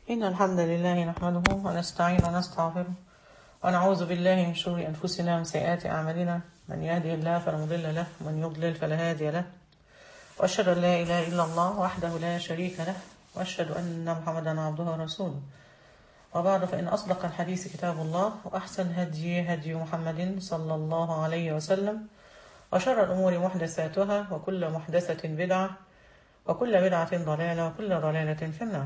إن الحمد لله نحمده ونستعين ونستغفره ونعوذ بالله من شرور أنفسنا ومن سيئات أعمالنا من يهدي الله فلا مضل له ومن يضلل فلا هادي له وأشهد أن لا إله إلا الله وحده لا شريك له وأشهد أن محمدا عبده ورسوله وبعد فإن أصدق الحديث كتاب الله وأحسن هدي هدي محمد صلى الله عليه وسلم وشر الأمور محدثاتها وكل محدثة بدعة وكل بدعة ضلالة وكل ضلالة في النار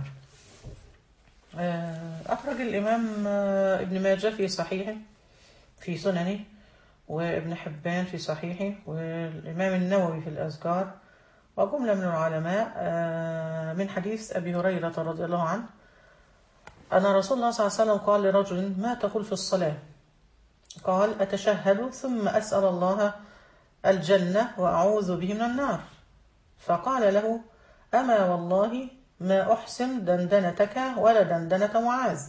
آه، أخرج الإمام آه، ابن ماجه في صحيحه في سننه وابن حبان في صحيحه والإمام النووي في الأذكار وجملة من العلماء آه، من حديث أبي هريرة رضي الله عنه أن رسول الله صلى الله عليه وسلم قال لرجل ما تقول في الصلاة قال أتشهد ثم أسأل الله الجنة وأعوذ به من النار فقال له أما والله ما أحسن دندنتك ولا دندنة معاذ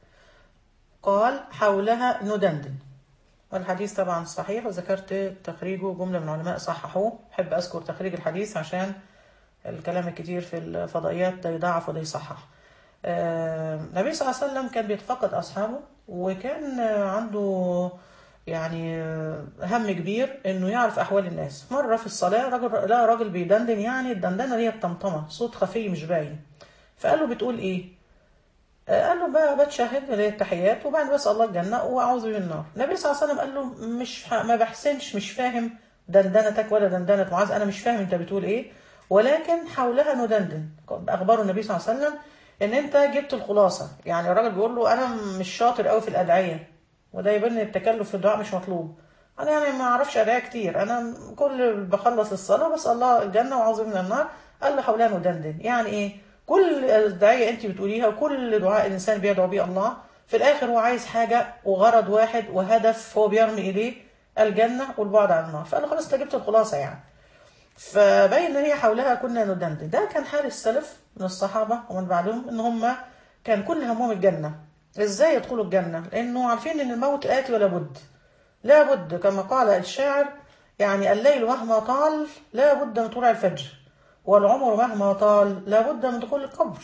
قال حولها ندندن والحديث طبعا صحيح وذكرت تخريجه جملة من العلماء صححوه بحب أذكر تخريج الحديث عشان الكلام الكتير في الفضائيات ده يضاعف وده يصحح آه، النبي صلى الله عليه وسلم كان بيتفقد أصحابه وكان آه، عنده يعني آه، هم كبير انه يعرف احوال الناس مره في الصلاه راجل لا راجل بيدندن يعني الدندنه دي الطمطمه صوت خفي مش باين فقال له بتقول ايه آه، قال له بقى بتشهد اللي هي التحيات وبعد بسال الله الجنه واعوذ من النار النبي صلى الله عليه وسلم قال له مش ح- ما بحسنش مش فاهم دندنتك ولا دندنه معاذ انا مش فاهم انت بتقول ايه ولكن حولها ندندن اخبره النبي صلى الله عليه وسلم ان انت جبت الخلاصه يعني الراجل بيقول له انا مش شاطر قوي في الادعيه وده يبان ان التكلف في الدعاء مش مطلوب انا يعني ما اعرفش ادعيه كتير انا كل بخلص الصلاه بس الله الجنه واعوذ من النار قال له حولها ندندن يعني ايه كل الدعيه انت بتقوليها وكل دعاء الانسان بيدعو بيه الله في الاخر هو عايز حاجه وغرض واحد وهدف هو بيرمي اليه الجنه والبعد عن النار فقال له خلاص انت جبت الخلاصه يعني فبين ان هي حولها كنا ندندن ده كان حال السلف من الصحابه ومن بعدهم ان هم كان كل همهم الجنه ازاي يدخلوا الجنه لانه عارفين ان الموت اتي ولا بد لا بد كما قال الشاعر يعني الليل مهما طال لا بد من طلوع الفجر والعمر مهما طال لا بد من دخول القبر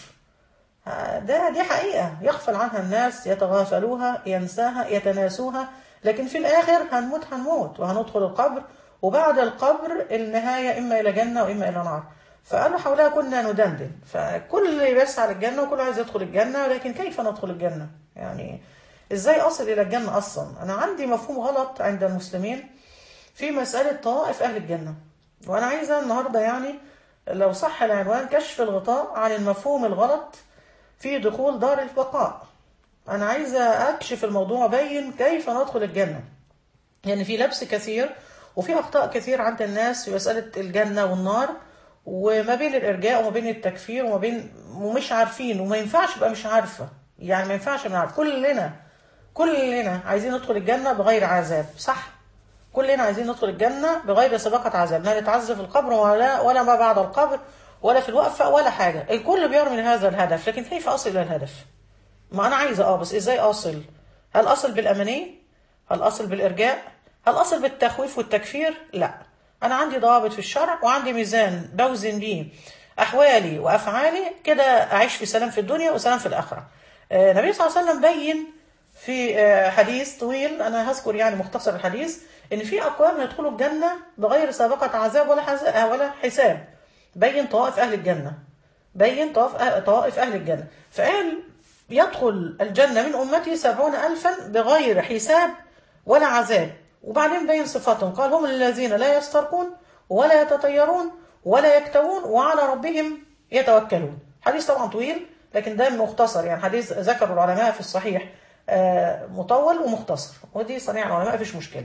ده دي حقيقة يغفل عنها الناس يتغافلوها ينساها يتناسوها لكن في الآخر هنموت هنموت وهندخل القبر وبعد القبر النهاية إما إلى جنة وإما إلى نار فقالوا حولها كنا ندندن فكل يسعى للجنة وكل عايز يدخل الجنة لكن كيف ندخل الجنة يعني إزاي أصل إلى الجنة أصلا أنا عندي مفهوم غلط عند المسلمين في مسألة طوائف أهل الجنة وأنا عايزة النهاردة يعني لو صح العنوان كشف الغطاء عن المفهوم الغلط في دخول دار البقاء أنا عايزة أكشف الموضوع بين كيف ندخل الجنة يعني في لبس كثير وفي أخطاء كثير عند الناس في مسألة الجنة والنار وما بين الإرجاء وما بين التكفير وما بين ومش عارفين وما ينفعش يبقى مش عارفة يعني ما ينفعش نعرف كلنا كلنا عايزين ندخل الجنة بغير عذاب صح كلنا عايزين ندخل الجنة بغير سابقة عذاب لا نتعذب في القبر ولا ولا ما بعد القبر ولا في الوقفة ولا حاجة الكل بيرمي هذا الهدف لكن كيف أصل إلى الهدف ما أنا عايزة أه بس إزاي أصل هل أصل بالأماني هل أصل بالإرجاء هل أصل بالتخويف والتكفير لا أنا عندي ضوابط في الشرع وعندي ميزان بوزن بيه أحوالي وأفعالي كده أعيش في سلام في الدنيا وسلام في الآخرة آه، النبي صلى الله عليه وسلم بين في آه، حديث طويل أنا هذكر يعني مختصر الحديث إن في أقوام يدخلوا الجنة بغير سابقة عذاب ولا حز- آه، ولا حساب بين طوائف أهل الجنة بين طوائف أه- طوائف أهل الجنة فقال يدخل الجنة من أمتي سبعون ألفا بغير حساب ولا عذاب وبعدين بين صفاتهم قال هم الذين لا يسترقون ولا يتطيرون ولا يكتوون وعلى ربهم يتوكلون حديث طبعا طويل لكن ده مختصر يعني حديث ذكر العلماء في الصحيح آه، مطول ومختصر ودي صنيع العلماء مفيش مشكلة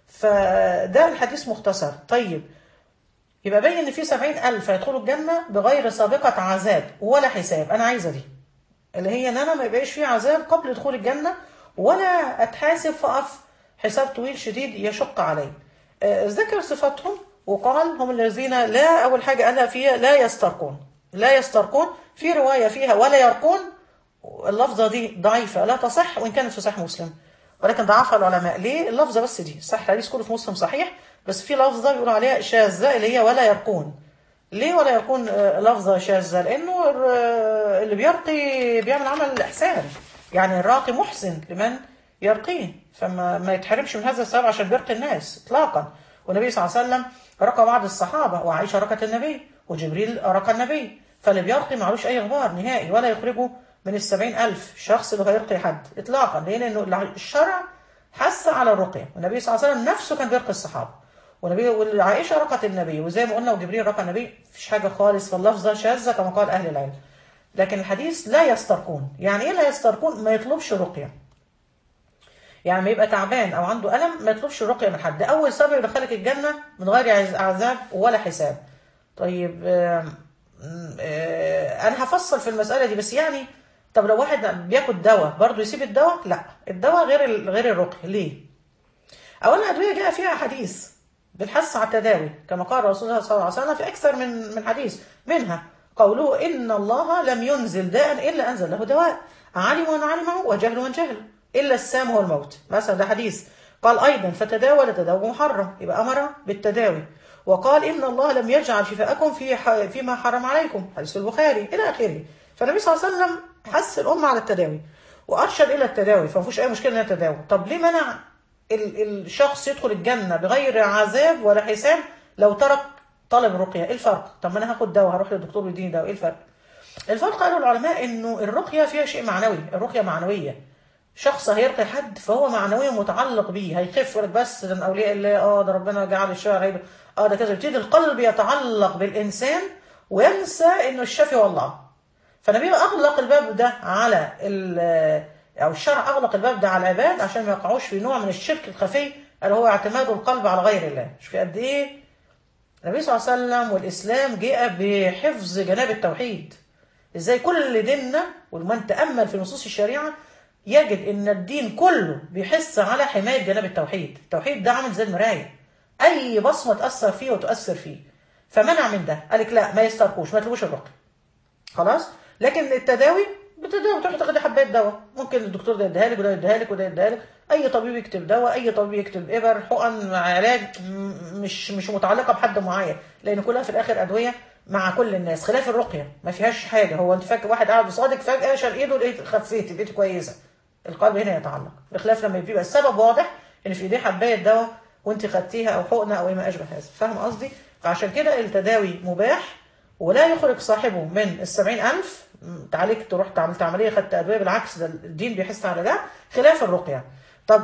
فده الحديث مختصر طيب يبقى باين ان في سبعين ألف هيدخلوا الجنة بغير سابقة عذاب ولا حساب أنا عايزة دي اللي هي ان انا ما يبقاش في عذاب قبل دخول الجنة ولا اتحاسب فاقف حساب طويل شديد يشق علي آه، ذكر صفاتهم وقال هم الذين لا اول حاجة قالها فيها لا يسترقون لا يسترقون في رواية فيها ولا يرقون اللفظة دي ضعيفة لا تصح وإن كانت في صحيح مسلم ولكن ضعفها العلماء ليه اللفظة بس دي صح الحديث كله في مسلم صحيح بس في لفظة بيقولوا عليها شاذة اللي هي ولا يرقون ليه ولا يكون آه، لفظة شاذة لأنه الر- آه، اللي بيرقي بيعمل عمل إحسان يعني الراقي محسن لمن يرقيه فما ما يتحرمش من هذا السبب عشان بيرقي الناس إطلاقا والنبي صلى الله عليه وسلم رقى بعض الصحابة وعائشة رقت النبي وجبريل رقى النبي فاللي بيرقي معلوش أي غبار نهائي ولا يخرجه من السبعين ألف شخص اللي هيرقي حد إطلاقا ليه؟ لأنه الشرع حث على الرقية والنبي صلى الله عليه وسلم نفسه كان بيرقي الصحابة والنبي والعائشة رقت النبي وزي ما قلنا وجبريل رقى النبي مفيش حاجة خالص في اللفظة شاذة كما قال أهل العلم لكن الحديث لا يسترقون يعني إيه لا يسترقون ما يطلبش رقية يعني ما يبقى تعبان أو عنده ألم ما يطلبش رقية من حد ده أول سبب يدخلك الجنة من غير عز- عذاب ولا حساب طيب آم، آه، أنا هفصل في المسألة دي بس يعني طب لو واحد بياخد دواء برضه يسيب الدواء لا الدواء غير ال- غير الرقية ليه اولا ادويه جاء فيها حديث بالحث على التداوي كما قال رسول الله صلى الله عليه وسلم في اكثر من من حديث منها قوله ان الله لم ينزل داء الا انزل له دواء علم من علمه وجهل من جهل الا السام هو الموت مثلا ده حديث قال ايضا فتداول تداوى محرم يبقى امر بالتداوي وقال ان الله لم يجعل شفاءكم في ح... فيما حرم عليكم حديث البخاري الى اخره فالنبي صلى الله عليه وسلم حث الامه على التداوي وارشد الى التداوي فما فيش اي مشكله انها تداوي طب ليه منع ال- الشخص يدخل الجنة بغير عذاب ولا حساب لو ترك طلب الرقية ايه الفرق طب ما انا هاخد دواء هروح للدكتور يديني دواء ايه الفرق الفرق قالوا العلماء انه الرقية فيها شيء معنوي الرقية معنوية شخص هيرقي حد فهو معنويا متعلق بيه هيخف يقول لك بس ده من اولياء الله اه ده ربنا جعل الشفاء غيبه اه ده كذا يبتدي القلب يتعلق بالانسان وينسى انه الشافي هو الله فالنبي اغلق الباب ده على ال- او الشرع اغلق الباب ده على العباد عشان ما يقعوش في نوع من الشرك الخفي اللي هو اعتماد القلب على غير الله مش في قد ايه النبي صلى الله عليه وسلم والاسلام جاء بحفظ جناب التوحيد ازاي كل ديننا ومن تامل في نصوص الشريعه يجد ان الدين كله بيحث على حمايه جناب التوحيد التوحيد ده عامل زي المرايه اي بصمه تاثر فيه وتؤثر فيه فمنع من ده قالك لا ما يسترقوش ما يطلبوش الرقي خلاص لكن التداوي بتداوي تروح تاخدي حبايه دواء ممكن الدكتور ده يديها لك وده يديها لك وده يديها لك اي طبيب يكتب دواء اي طبيب يكتب ابر حقن علاج م- مش مش متعلقه بحد معين لان كلها في الاخر ادويه مع كل الناس خلاف الرقيه ما فيهاش حاجه هو انت فاكر واحد قاعد بصادق فجاه شال ايده لقيت خفيتي بقيت كويسه القلب هنا يتعلق بخلاف لما بيبقى السبب واضح ان في ايديه حبايه دواء وانت خدتيها او حقنه او ما اشبه هذا فاهم قصدي فعشان كده التداوي مباح ولا يخرج صاحبه من السبعين ألف م، تعالجت رحت عملت عملية خدت أدوية بالعكس ده الدين بيحث على ده خلاف الرقية طب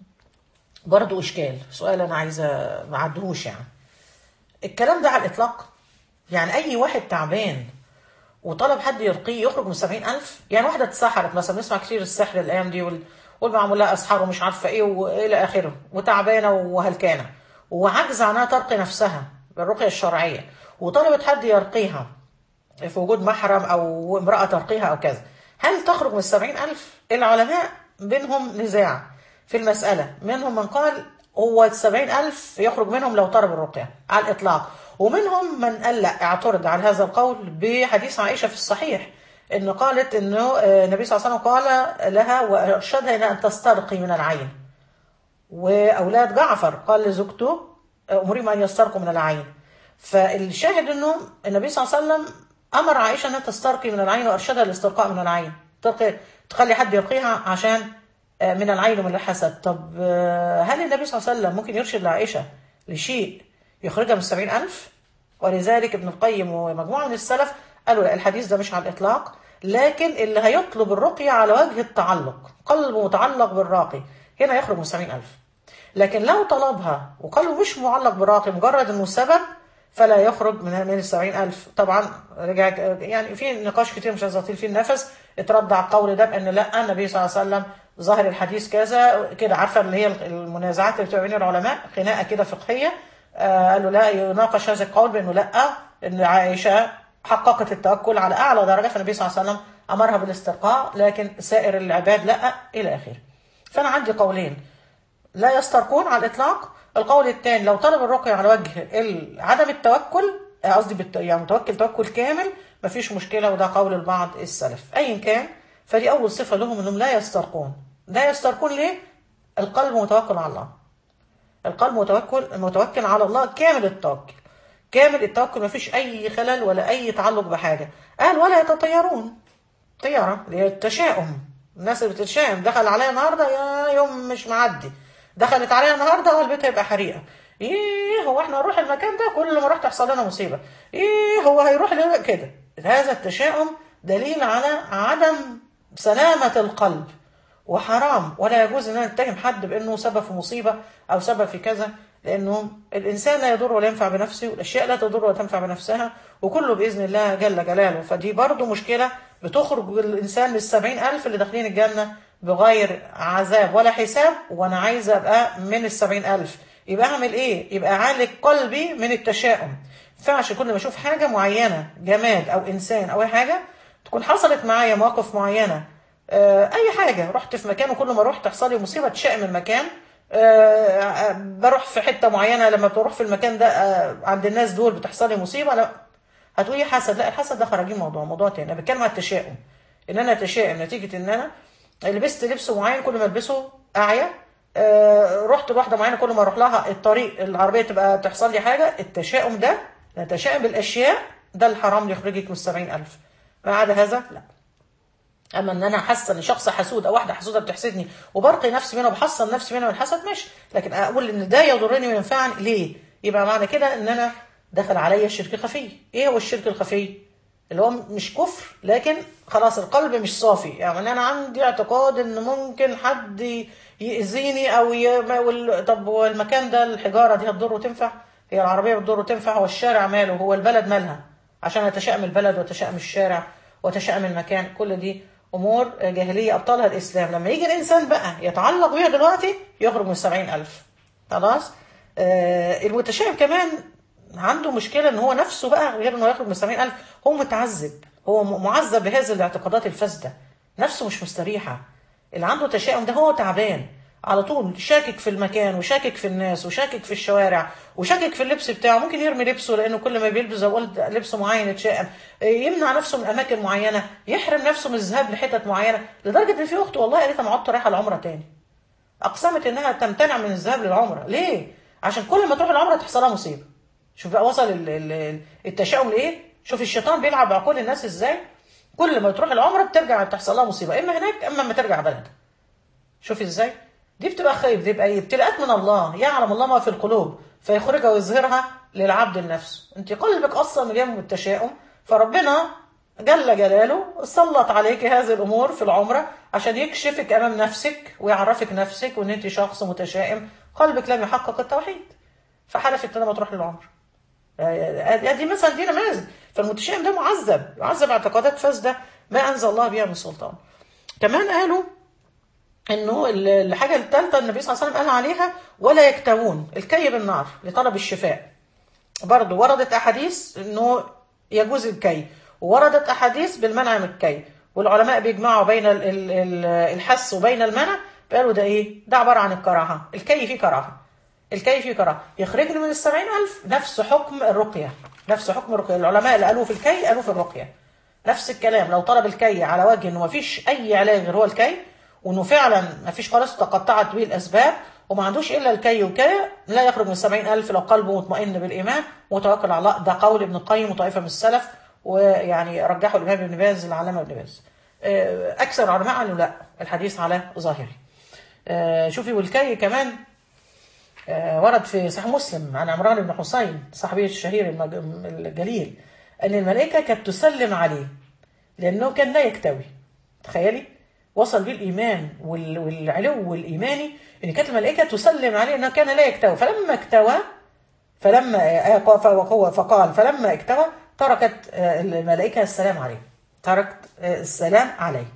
برضو إشكال سؤال أنا عايزة ما عدهوش يعني الكلام ده على الإطلاق يعني أي واحد تعبان وطلب حد يرقيه يخرج من سبعين ألف يعني واحدة اتسحرت مثلا بنسمع كتير السحر الأيام دي وال... والمعمول لها أسحار ومش عارفة إيه وإلى آخره وتعبانة وهلكانة وعاجزة عنها ترقي نفسها بالرقية الشرعية وطلبت حد يرقيها في وجود محرم أو امرأة ترقيها أو كذا هل تخرج من السبعين ألف العلماء بينهم نزاع في المسألة منهم من قال هو السبعين ألف يخرج منهم لو طلب الرقية على الإطلاق ومنهم من قال لا اعترض على هذا القول بحديث عائشة في الصحيح إن قالت إنه آه، النبي صلى الله عليه وسلم قال لها وأرشدها إلى أن تسترقي من العين واولاد جعفر قال لزوجته امرهم ان يسترقوا من العين فالشاهد انه النبي صلى الله عليه وسلم امر عائشه انها تسترقي من العين وارشدها للاسترقاء من العين ترقي تخلي حد يرقيها عشان آه، من العين ومن الحسد طب آه، هل النبي صلى الله عليه وسلم ممكن يرشد لعائشه لشيء يخرجها من السبعين ألف ولذلك ابن القيم ومجموعة من السلف قالوا لا الحديث ده مش على الإطلاق لكن اللي هيطلب الرقية على وجه التعلق قلبه متعلق بالراقي هنا يخرج من سبعين ألف لكن لو طلبها وقالوا مش معلق بالراقي مجرد انه سبب فلا يخرج من من السبعين ألف طبعا رجع يعني في نقاش كتير مش عايز اطيل فيه النفس اترد على القول ده بان لا النبي صلى الله عليه وسلم ظاهر الحديث كذا كده عارفه اللي هي المنازعات اللي بتبقى بين العلماء خناقه كده فقهيه آه قالوا لا يناقش هذا القول بانه لا ان عائشه حققت التوكل على اعلى درجه فالنبي صلى الله عليه وسلم امرها بالاسترقاء لكن سائر العباد لا الى اخره فانا عندي قولين لا يسترقون على الإطلاق القول الثاني لو طلب الرقية على وجه ال- عدم التوكل آه، قصدي بالت- يعني متوكل توكل كامل مفيش مشكلة وده قول البعض السلف أيا كان فدي أول صفة لهم إنهم لا يسترقون لا يسترقون ليه؟ القلب متوكل على الله القلب متوكل متوكل على الله كامل التوكل كامل التوكل ما فيش اي خلل ولا اي تعلق بحاجه قال ولا يتطيرون طياره اللي هي التشاؤم الناس اللي بتتشائم دخل عليا النهارده يا يوم مش معدي دخلت عليا النهارده هو البيت هيبقى حريقه ايه هو احنا نروح المكان ده كل ما رحت تحصل لنا مصيبه ايه هو هيروح لنا كده هذا التشاؤم دليل على عدم سلامه القلب وحرام ولا يجوز ان انا اتهم حد بانه سبب في مصيبه او سبب في كذا لانه الانسان لا يضر ولا ينفع بنفسه والاشياء لا تضر ولا تنفع بنفسها وكله باذن الله جل جلاله فدي برضو مشكله بتخرج الانسان من السبعين الف اللي داخلين الجنه بغير عذاب ولا حساب وانا عايزه ابقى من السبعين الف يبقى اعمل ايه يبقى اعالج قلبي من التشاؤم ينفعش كل ما اشوف حاجه معينه جماد او انسان او اي حاجه تكون حصلت معايا مواقف معينه آه، اي حاجه رحت في مكان وكل ما اروح تحصل لي مصيبه تشائم المكان آه، بروح في حته معينه لما بروح في المكان ده آه، عند الناس دول بتحصل لي مصيبه لا هتقولي حسد لا الحسد ده خارجين موضوع موضوع تاني انا بتكلم عن التشاؤم ان انا اتشائم نتيجه ان انا لبست لبس معين كل ما البسه اعيا آه، رحت لواحده معينه كل ما اروح لها الطريق العربيه تبقى تحصل لي حاجه التشاؤم ده نتشائم بالاشياء ده الحرام اللي يخرجك من السبعين ألف ما عدا هذا لا اما ان انا حاسه ان شخص حسود او واحده حسوده بتحسدني وبرقي نفسي منها وبحصن نفسي منها من الحسد ماشي لكن اقول ان ده يضرني وينفعني ليه؟ يبقى معنى كده ان انا دخل عليا الشرك الخفي ايه هو الشرك الخفي؟ اللي هو مش كفر لكن خلاص القلب مش صافي يعني انا عندي اعتقاد ان ممكن حد يأذيني او ي... وال... طب هو المكان ده الحجاره دي هتضر وتنفع؟ هي العربيه بتضر وتنفع هو الشارع ماله هو البلد مالها عشان اتشائم البلد وتشائم الشارع وتشائم المكان كل دي امور جاهليه ابطلها الاسلام لما يجي الانسان بقى يتعلق بيها دلوقتي يخرج من السبعين الف خلاص آه المتشائم كمان عنده مشكله ان هو نفسه بقى غير انه يخرج من السبعين الف هو متعذب هو معذب بهذه الاعتقادات الفاسده نفسه مش مستريحه اللي عنده تشاؤم ده هو تعبان على طول شاكك في المكان وشاكك في الناس وشاكك في الشوارع وشاكك في اللبس بتاعه ممكن يرمي لبسه لانه كل ما بيلبس زي ما قلت لبس معين يتشائم يمنع نفسه من اماكن معينه يحرم نفسه من الذهاب لحتت معينه لدرجه ان في اخت والله قالت انا عدت رايحه العمره تاني اقسمت انها تمتنع من الذهاب للعمره ليه عشان كل ما تروح العمره تحصل لها مصيبه شوف بقى وصل ال- ال- التشاؤم لايه شوف الشيطان بيلعب بعقول الناس ازاي كل ما تروح العمره بترجع تحصل لها مصيبه اما هناك اما لما ترجع بلدها شوف ازاي دي بتبقى خير دي بتبقى ابتلاءات من الله يعلم الله ما في القلوب فيخرجها ويظهرها للعبد النفس انت قلبك اصلا مليان بالتشاؤم فربنا جل جلاله سلط عليك هذه الامور في العمره عشان يكشفك امام نفسك ويعرفك نفسك وان انت شخص متشائم قلبك لم يحقق التوحيد فحلفت لما تروح للعمره دي مثلا دي نماذج فالمتشائم ده معذب معذب اعتقادات فاسده ما انزل الله بها من سلطان كمان قالوا انه الحاجه الثالثه النبي صلى الله عليه وسلم قال عليها ولا يكتوون الكي بالنار لطلب الشفاء برضه وردت احاديث انه يجوز الكي ووردت احاديث بالمنع من الكي والعلماء بيجمعوا بين ال- ال- ال- الحس وبين المنع قالوا ده ايه ده عباره عن الكراهه الكي فيه كراهه الكي فيه كراهه يخرجني من السبعين ألف نفس حكم الرقيه نفس حكم الرقيه العلماء اللي قالوه في الكي قالوه في الرقيه نفس الكلام لو طلب الكي على وجه انه مفيش اي علاج غير هو الكي وانه فعلا مفيش خلاص تقطعت به الاسباب وما عندوش الا الكي وكده لا يخرج من سبعين ألف لو قلبه مطمئن بالايمان وتوكل على الله ده قول ابن القيم وطائفه من السلف ويعني رجحه الامام ابن باز العلامه ابن باز آه، اكثر العلماء قالوا لا الحديث على ظاهره آه، شوفي والكي كمان آه، ورد في صحيح مسلم عن عمران بن حسين صحابي الشهير المج- الجليل ان الملائكه كانت تسلم عليه لانه كان لا يكتوي تخيلي وصل بيه الايمان وال- والعلو الايماني ان كانت الملائكه تسلم عليه انه كان لا يكتوي فلما اكتوى فلما آه، فهو فقال فلما اكتوى تركت آه، الملائكه السلام عليه تركت آه، السلام عليه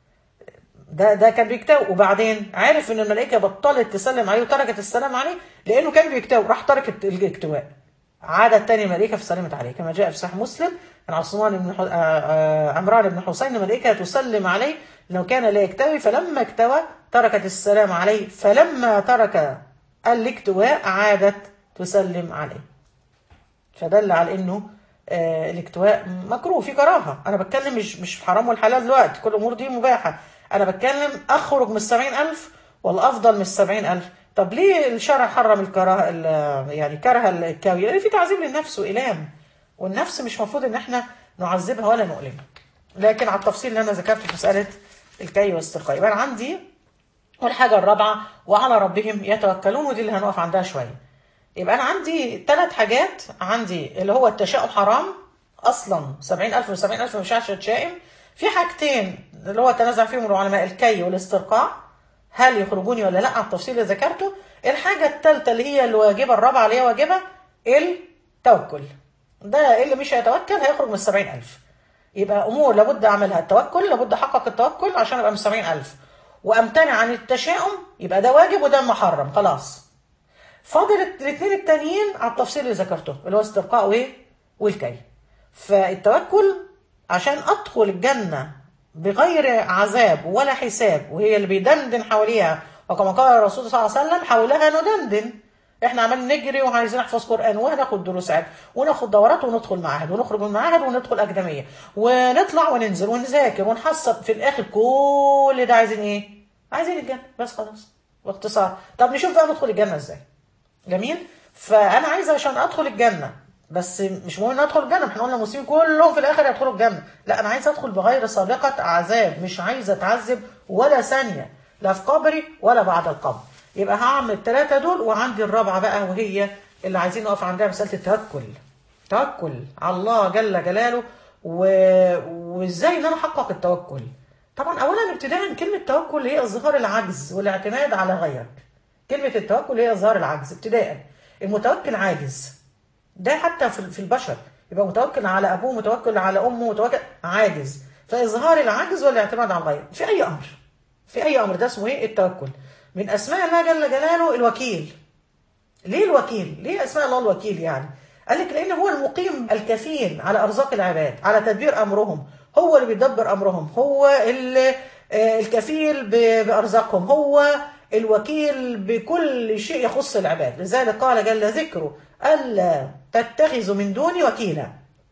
ده ده كان بيكتوي وبعدين عارف ان الملائكه بطلت تسلم عليه وتركت السلام عليه لانه كان بيكتوي راح ترك الت- الاكتواء عادت تاني الملائكه فسلمت عليه كما جاء في صحيح مسلم عن عثمان بن ح... آه، آه، عمران بن حسين الملائكه تسلم عليه انه كان لا يكتوي فلما اكتوى تركت السلام عليه فلما ترك الاكتواء عادت تسلم عليه فدل على انه آه الاكتواء مكروه في كراهه انا بتكلم مش مش في حرام والحلال دلوقتي كل الامور دي مباحه انا بتكلم اخرج من السبعين الف والافضل من السبعين الف طب ليه الشرع حرم الكراهه ال- يعني كره الكوي لان في تعذيب للنفس والام والنفس مش المفروض ان احنا نعذبها ولا نؤلمها لكن على التفصيل اللي انا ذكرته في مساله الكي والاسترقاء يبقى أنا عندي والحاجه الرابعه وعلى ربهم يتوكلون ودي اللي هنقف عندها شويه يبقى انا عندي ثلاث حاجات عندي اللي هو التشاؤم حرام اصلا 70000 و70000 مش عشان تشائم في حاجتين اللي هو تنازع فيهم العلماء الكي والاسترقاع هل يخرجوني ولا لا على التفصيل اللي ذكرته الحاجه الثالثه اللي هي الواجبه الرابعه اللي هي واجبه التوكل ده اللي مش هيتوكل هيخرج من 70000 يبقى امور لابد اعملها التوكل لابد احقق التوكل عشان ابقى من 70000 وامتنع عن التشاؤم يبقى ده واجب وده محرم خلاص فاضل الاثنين التانيين على التفصيل اللي ذكرته اللي هو استبقاء وايه والكي فالتوكل عشان ادخل الجنه بغير عذاب ولا حساب وهي اللي بيدندن حواليها وكما قال الرسول صلى الله عليه وسلم حولها ندندن احنا عمال نجري وعايزين نحفظ قران وهناخد دروسات وناخد دورات وندخل معاهد ونخرج من معاهد وندخل اكاديميه ونطلع وننزل ونذاكر ونحصل في الاخر كل ده عايزين ايه؟ عايزين الجنه بس خلاص باختصار طب نشوف بقى ندخل الجنه ازاي جميل فانا عايزه عشان ادخل الجنه بس مش مهم ان ادخل الجنه احنا قلنا المسلمين كلهم في الاخر يدخلوا الجنه لا انا عايزه ادخل بغير سابقه عذاب مش عايزه اتعذب ولا ثانيه لا في قبري ولا بعد القبر يبقى هعمل الثلاثه دول وعندي الرابعه بقى وهي اللي عايزين نقف عندها مساله التوكل توكل على الله جل جلاله و... وازاي ان انا احقق التوكل طبعا اولا ابتداء كلمه توكل هي اظهار العجز والاعتماد على غيرك كلمه التوكل هي اظهار العجز ابتداء المتوكل عاجز ده حتى في في البشر يبقى متوكل على ابوه متوكل على امه متوكل عاجز فاظهار العجز والاعتماد على الغير في اي امر في اي امر ده اسمه ايه التوكل من اسماء الله جل جلاله الوكيل ليه الوكيل ليه اسماء الله الوكيل يعني قال لك لان هو المقيم الكفيل على ارزاق العباد على تدبير امرهم هو اللي بيدبر امرهم هو اللي آه، الكفيل ب- بارزاقهم هو الوكيل بكل شيء يخص العباد لذلك قال جل ذكره الا تتخذوا من دوني وكيلا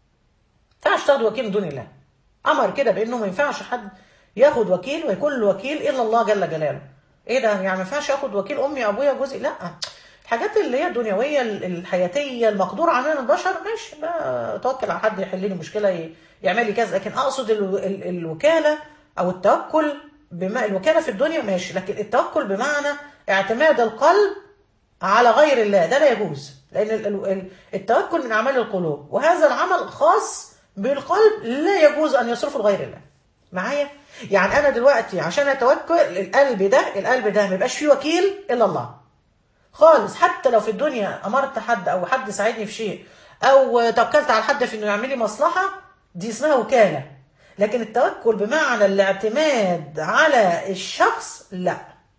ما ينفعش تاخد وكيل من دون الله امر كده بانه ما ينفعش حد ياخد وكيل ويكون له وكيل الا الله جل جلاله ايه ده يعني ما ينفعش اخد وكيل امي ابويا جوزي لا الحاجات اللي هي الدنيويه الحياتيه المقدور عليها البشر ماشي بقى اتوكل على حد يحل لي مشكله ي- يعمل لي كذا لكن اقصد ال ال الوكاله او التوكل بما الوكاله في الدنيا ماشي لكن التوكل بمعنى اعتماد القلب على غير الله ده لا يجوز لان ال- ال- ال- التوكل من اعمال القلوب وهذا العمل خاص بالقلب لا يجوز ان يصرفه لغير الله معايا يعني انا دلوقتي عشان اتوكل القلب ده القلب ده ما يبقاش فيه وكيل الا الله خالص حتى لو في الدنيا امرت حد او حد ساعدني في شيء او توكلت على حد في انه يعمل لي مصلحه دي اسمها وكاله لكن التوكل بمعنى الاعتماد على الشخص لا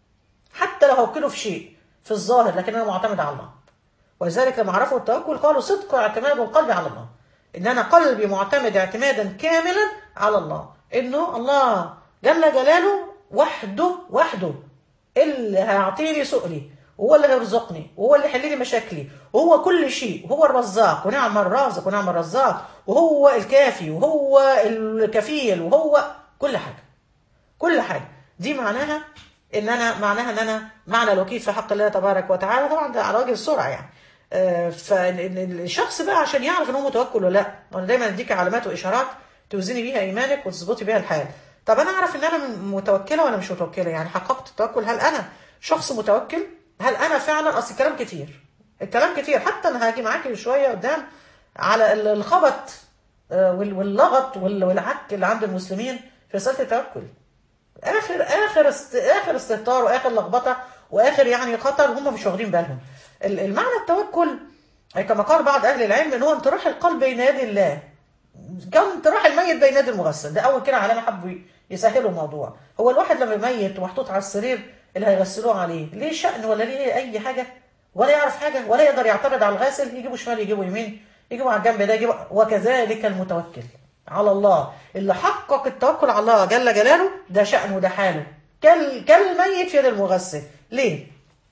حتى لو هوكله في شيء في الظاهر لكن انا معتمد على الله ولذلك لما عرفوا التوكل قالوا صدق اعتماد القلب على الله ان انا قلبي معتمد اعتمادا كاملا على الله انه الله جل جلاله وحده وحده اللي هيعطيني سؤلي وهو اللي هيرزقني وهو اللي يحل لي مشاكلي وهو كل شيء وهو الرزاق ونعم الرازق ونعم الرزاق وهو الكافي وهو الكفيل وهو كل حاجه كل حاجه دي معناها ان انا معناها ان انا معنى الوكيل في حق الله تبارك وتعالى طبعا ده على وجه السرعه يعني آه، فان الشخص بقى عشان يعرف ان هو متوكل ولا لا وانا دايما اديك علامات واشارات توزني بيها ايمانك وتظبطي بيها الحال طب انا اعرف ان انا متوكله ولا مش متوكله يعني حققت التوكل هل انا شخص متوكل هل انا فعلا اصل الكلام كتير الكلام كتير حتى انا هاجي معاكي شويه قدام على ال- الخبط آه، وال- واللغط وال- والعك اللي عند المسلمين في رساله التوكل اخر اخر است... اخر استهتار واخر لخبطه واخر يعني خطر هم مش واخدين بالهم ال- المعنى التوكل كما قال بعض اهل العلم ان هو انطراح القلب بين يدي الله كم انطراح الميت بين يدي المغسل ده اول كده علامه حبوا يسهلوا الموضوع هو الواحد لما يميت ومحطوط على السرير اللي هيغسلوه عليه ليه شأن ولا ليه اي حاجه ولا يعرف حاجه ولا يقدر يعترض على الغاسل يجيبوا شمال يجيبوا يمين يجيبوا على الجنب ده يجيبوا وكذلك المتوكل على الله اللي حقق التوكل على الله جل جلاله ده شأنه وده حاله كال كالميت في يد المغسل ليه؟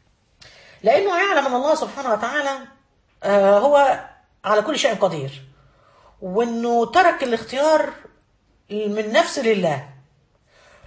لأنه يعلم أن الله سبحانه وتعالى آه هو على كل شيء قدير وأنه ترك الاختيار من نفسه لله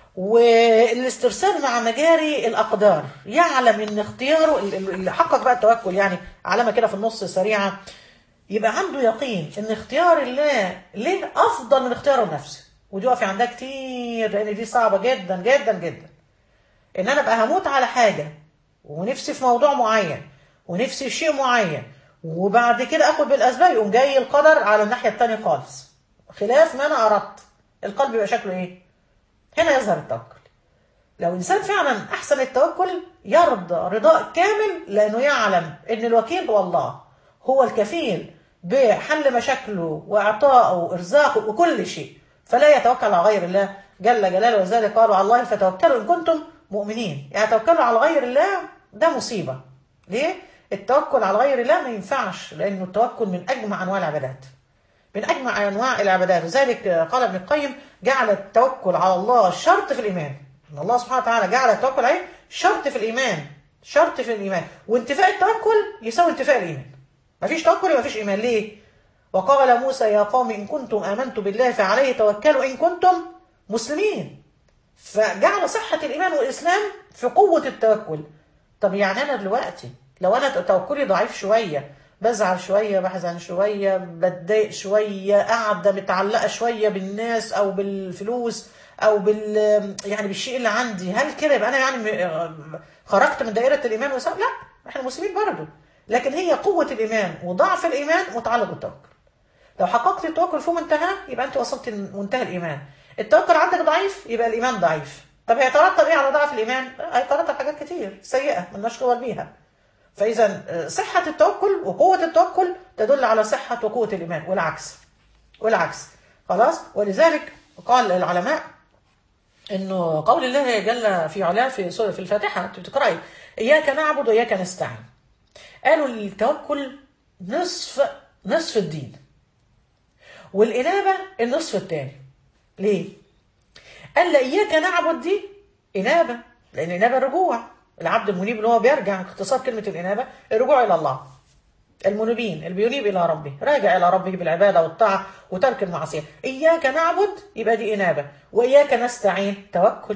والاسترسال مع مجاري الاقدار يعلم ان اختياره اللي حقق بقى التوكل يعني علامه كده في النص سريعه يبقى عنده يقين ان اختيار الله ليه افضل من اختياره لنفسه ودي واقف عندها كتير لان دي صعبه جدا جدا جدا ان انا ابقى هموت على حاجه ونفسي في موضوع معين ونفسي في شيء معين وبعد كده اخد بالاسباب يقوم جاي القدر على الناحيه الثانيه خالص خلاف ما انا اردت القلب يبقى شكله ايه هنا يظهر التوكل لو انسان فعلا احسن التوكل يرضى رضاء كامل لانه يعلم ان الوكيل هو الله هو الكفيل بحل مشاكله واعطائه وارزاقه وكل شيء فلا يتوكل على غير الله جل جلاله وذلك قالوا على الله فتوكلوا ان كنتم مؤمنين يعني توكلوا على غير الله ده مصيبه ليه التوكل على غير الله ما ينفعش لانه التوكل من اجمع انواع العبادات من اجمع انواع العبادات لذلك قال ابن القيم جعل التوكل على الله شرط في الايمان ان الله سبحانه وتعالى جعل التوكل عليه شرط في الايمان شرط في الايمان وانتفاء التوكل يساوي انتفاء الايمان مفيش توكل مفيش ايمان ليه وقال موسى يا قوم ان كنتم امنتم بالله فعليه توكلوا ان كنتم مسلمين فجعل صحه الايمان والاسلام في قوه التوكل طب يعني انا دلوقتي لو انا توكلي ضعيف شويه بزعل شويه بحزن شويه بتضايق شويه قاعده متعلقه شويه بالناس او بالفلوس او بال يعني بالشيء اللي عندي هل كده يبقى انا يعني خرجت من دائره الايمان والاسلام لا احنا مسلمين برضه لكن هي قوه الايمان وضعف الايمان متعلق بالتوكل لو حققت التوكل فوق منتهى يبقى انت وصلت منتهى الايمان التوكل عندك ضعيف يبقى الايمان ضعيف طب هيترتب ايه على ضعف الايمان هيترتب حاجات كتير سيئه مالناش قوه بيها فإذا صحة التوكل وقوة التوكل تدل على صحة وقوة الإيمان والعكس والعكس خلاص ولذلك قال العلماء انه قول الله جل في علاه في سورة في الفاتحة انت بتقرأي إياك نعبد وإياك نستعين قالوا التوكل نصف نصف الدين والإنابة النصف الثاني ليه؟ قال لا إياك نعبد دي إنابة لأن إنابة رجوع العبد المنيب اللي هو بيرجع اختصار كلمة الإنابة الرجوع إلى الله المنيبين اللي بينيب إلى ربه راجع إلى ربه بالعبادة والطاعة وترك المعصية إياك نعبد يبقى دي إنابة وإياك نستعين توكل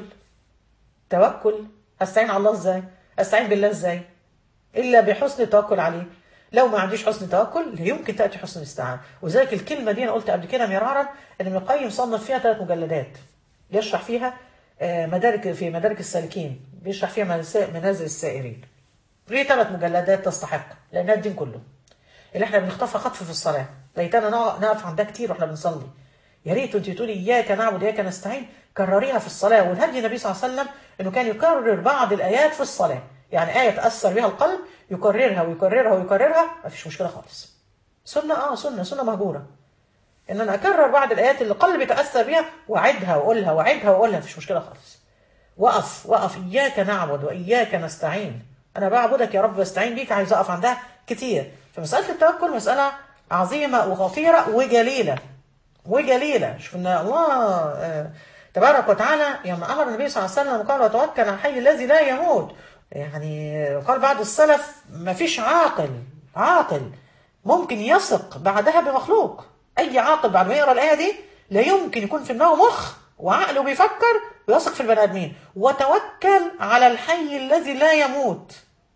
توكل أستعين على الله إزاي أستعين بالله إزاي إلا بحسن التوكل عليه لو ما عنديش حسن توكل لا يمكن تأتي حسن الاستعانة وذلك الكلمة دي أنا قلت قبل كده مرارا إن ابن القيم صنف فيها ثلاث مجلدات يشرح فيها مدارك في مدارك السالكين بيشرح فيها منازل السائرين ليه ثلاث مجلدات تستحق لانها الدين كله اللي احنا بنخطفها خطف في الصلاه ليتنا نقف عندها كتير واحنا بنصلي يا ريت انت تقولي اياك نعبد واياك نستعين كرريها في الصلاه والهدي النبي صلى الله عليه وسلم انه كان يكرر بعض الايات في الصلاه يعني ايه تاثر بها القلب يكررها ويكررها ويكررها ما فيش مشكله خالص سنه اه سنه سنه مهجوره ان انا اكرر بعض الايات اللي قلبي تاثر بيها واعدها واقولها واعدها واقولها مفيش مشكله خالص وقف وقف اياك نعبد واياك نستعين انا بعبدك يا رب واستعين بيك عايز اقف عندها كتير فمساله التوكل مساله عظيمه وخطيره وجليله وجليله شوف ان الله تبارك وتعالى لما امر النبي صلى الله عليه وسلم قال وتوكل على الحي الذي لا يموت يعني قال بعض السلف ما فيش عاقل عاقل ممكن يثق بعدها بمخلوق اي عاقل بعد ما يقرا الايه دي لا يمكن يكون في دماغه مخ وعقله بيفكر ويثق في البني ادمين وتوكل على الحي الذي لا يموت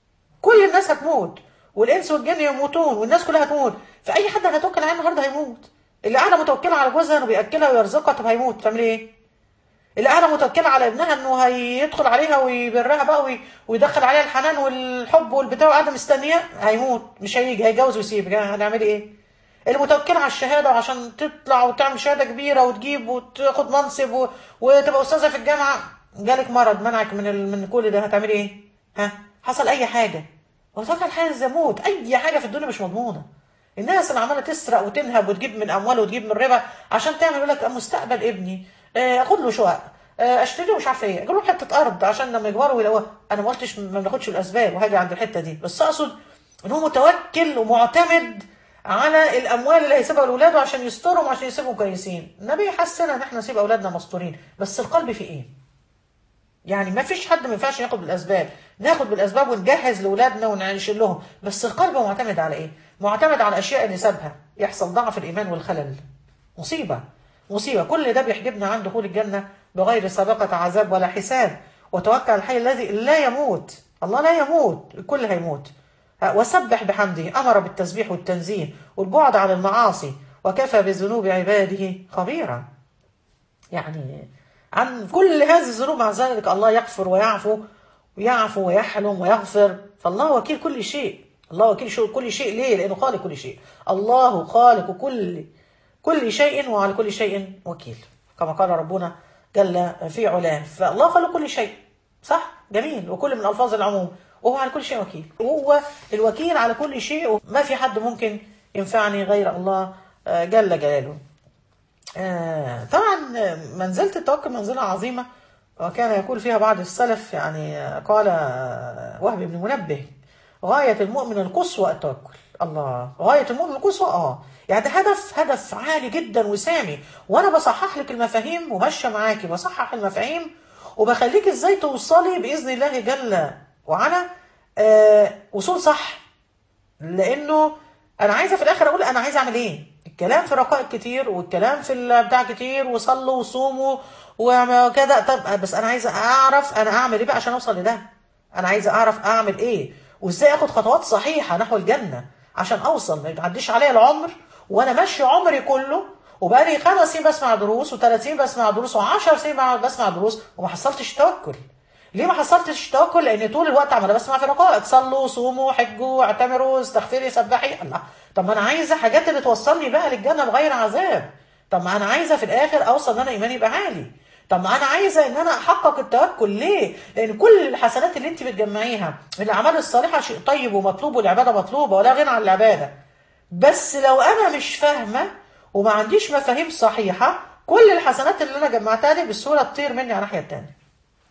كل الناس هتموت والانس والجن يموتون والناس كلها هتموت فاي حد هتوكل عليه النهارده هيموت اللي قاعده متوكله على جوزها انه بياكلها ويرزقها طب هيموت تعمل ايه اللي قاعده متوكله على ابنها انه هيدخل عليها ويبرها بقى وي... ويدخل عليها الحنان والحب والبتاع وقاعده مستنيه هيموت مش هيجي هيتجوز ويسيب هنعمل ايه المتوكله على الشهاده وعشان تطلع وتعمل شهاده كبيره وتجيب وتاخد منصب و... وتبقى استاذه في الجامعه جالك مرض منعك من ال... من كل ده هتعمل ايه؟ ها؟ حصل اي حاجه وتوكل على الحي الزموت اي حاجه في الدنيا مش مضمونه الناس اللي عماله تسرق وتنهب وتجيب من اموال وتجيب من ربا عشان تعمل يقول لك مستقبل ابني اخد له شقق اشتري له مش عارفه ايه اجيب له حته ارض عشان لما يكبروا ويلاقوها انا ما قلتش ما بناخدش الاسباب وهاجي عند الحته دي بس اقصد ان هو متوكل ومعتمد على الاموال اللي هيسيبها لاولاده عشان يسترهم وعشان يسيبهم كويسين النبي حسنا ان احنا نسيب اولادنا مستورين بس القلب في ايه يعني ما فيش حد ما ينفعش ياخد بالاسباب ناخد بالاسباب ونجهز لاولادنا ونعيش لهم بس القلب معتمد على ايه معتمد على الاشياء اللي سابها يحصل ضعف الايمان والخلل مصيبه مصيبة كل ده بيحجبنا عن دخول الجنة بغير سابقة عذاب ولا حساب وتوكل على الحي الذي لا يموت الله لا يموت الكل هيموت وسبح بحمده أمر بالتسبيح والتنزيه والبعد عن المعاصي وكفى بذنوب عباده خبيرا يعني عن كل هذه الذنوب مع ذلك الله يغفر ويعفو ويعفو ويحلم ويغفر فالله وكيل كل شيء الله وكيل شيء كل شيء ليه لأنه خالق كل شيء الله خالق كل كل شيء وعلى كل شيء وكيل كما قال ربنا جل في علاه فالله خالق كل شيء صح جميل وكل من ألفاظ العموم وهو على كل شيء وكيل وهو الوكيل على كل شيء وما في حد ممكن ينفعني غير الله جل جلاله طبعا منزلة التوكل منزلة عظيمة وكان يقول فيها بعض السلف يعني قال وهب بن منبه غاية المؤمن القصوى التوكل الله غاية المؤمن القصوى اه يعني ده هدف هدف عالي جدا وسامي وانا بصحح لك المفاهيم وماشيه معاكي بصحح المفاهيم وبخليك ازاي توصلي باذن الله جل وعلا آه وصول صح لانه انا عايزه في الاخر اقول انا عايزه اعمل ايه الكلام في رقائق كتير والكلام في بتاع كتير وصلوا وصوموا وكذا طب بس انا عايزه اعرف انا اعمل ايه بقى عشان اوصل لده انا عايزه اعرف اعمل ايه وازاي اخد خطوات صحيحه نحو الجنه عشان اوصل ما يتعديش عليا العمر وانا ماشي عمري كله وبقالي خمس سنين بسمع دروس و30 سنين بسمع دروس و10 سنين بسمع دروس وما حصلتش توكل ليه ما حصلتش توكل لان طول الوقت عماله بسمع في رقائق صلوا صوموا حجوا اعتمروا استغفري سبحي الله طب ما انا عايزه حاجات اللي توصلني بقى للجنه بغير عذاب طب ما انا عايزه في الاخر اوصل ان انا ايماني يبقى عالي طب ما انا عايزه ان انا احقق التوكل ليه لان كل الحسنات اللي انت بتجمعيها من الاعمال الصالحه شيء طيب ومطلوب والعباده مطلوبه ولا غنى عن العباده بس لو انا مش فاهمه وما عنديش مفاهيم صحيحه كل الحسنات اللي انا جمعتها دي بالسهوله تطير مني على الناحيه الثانيه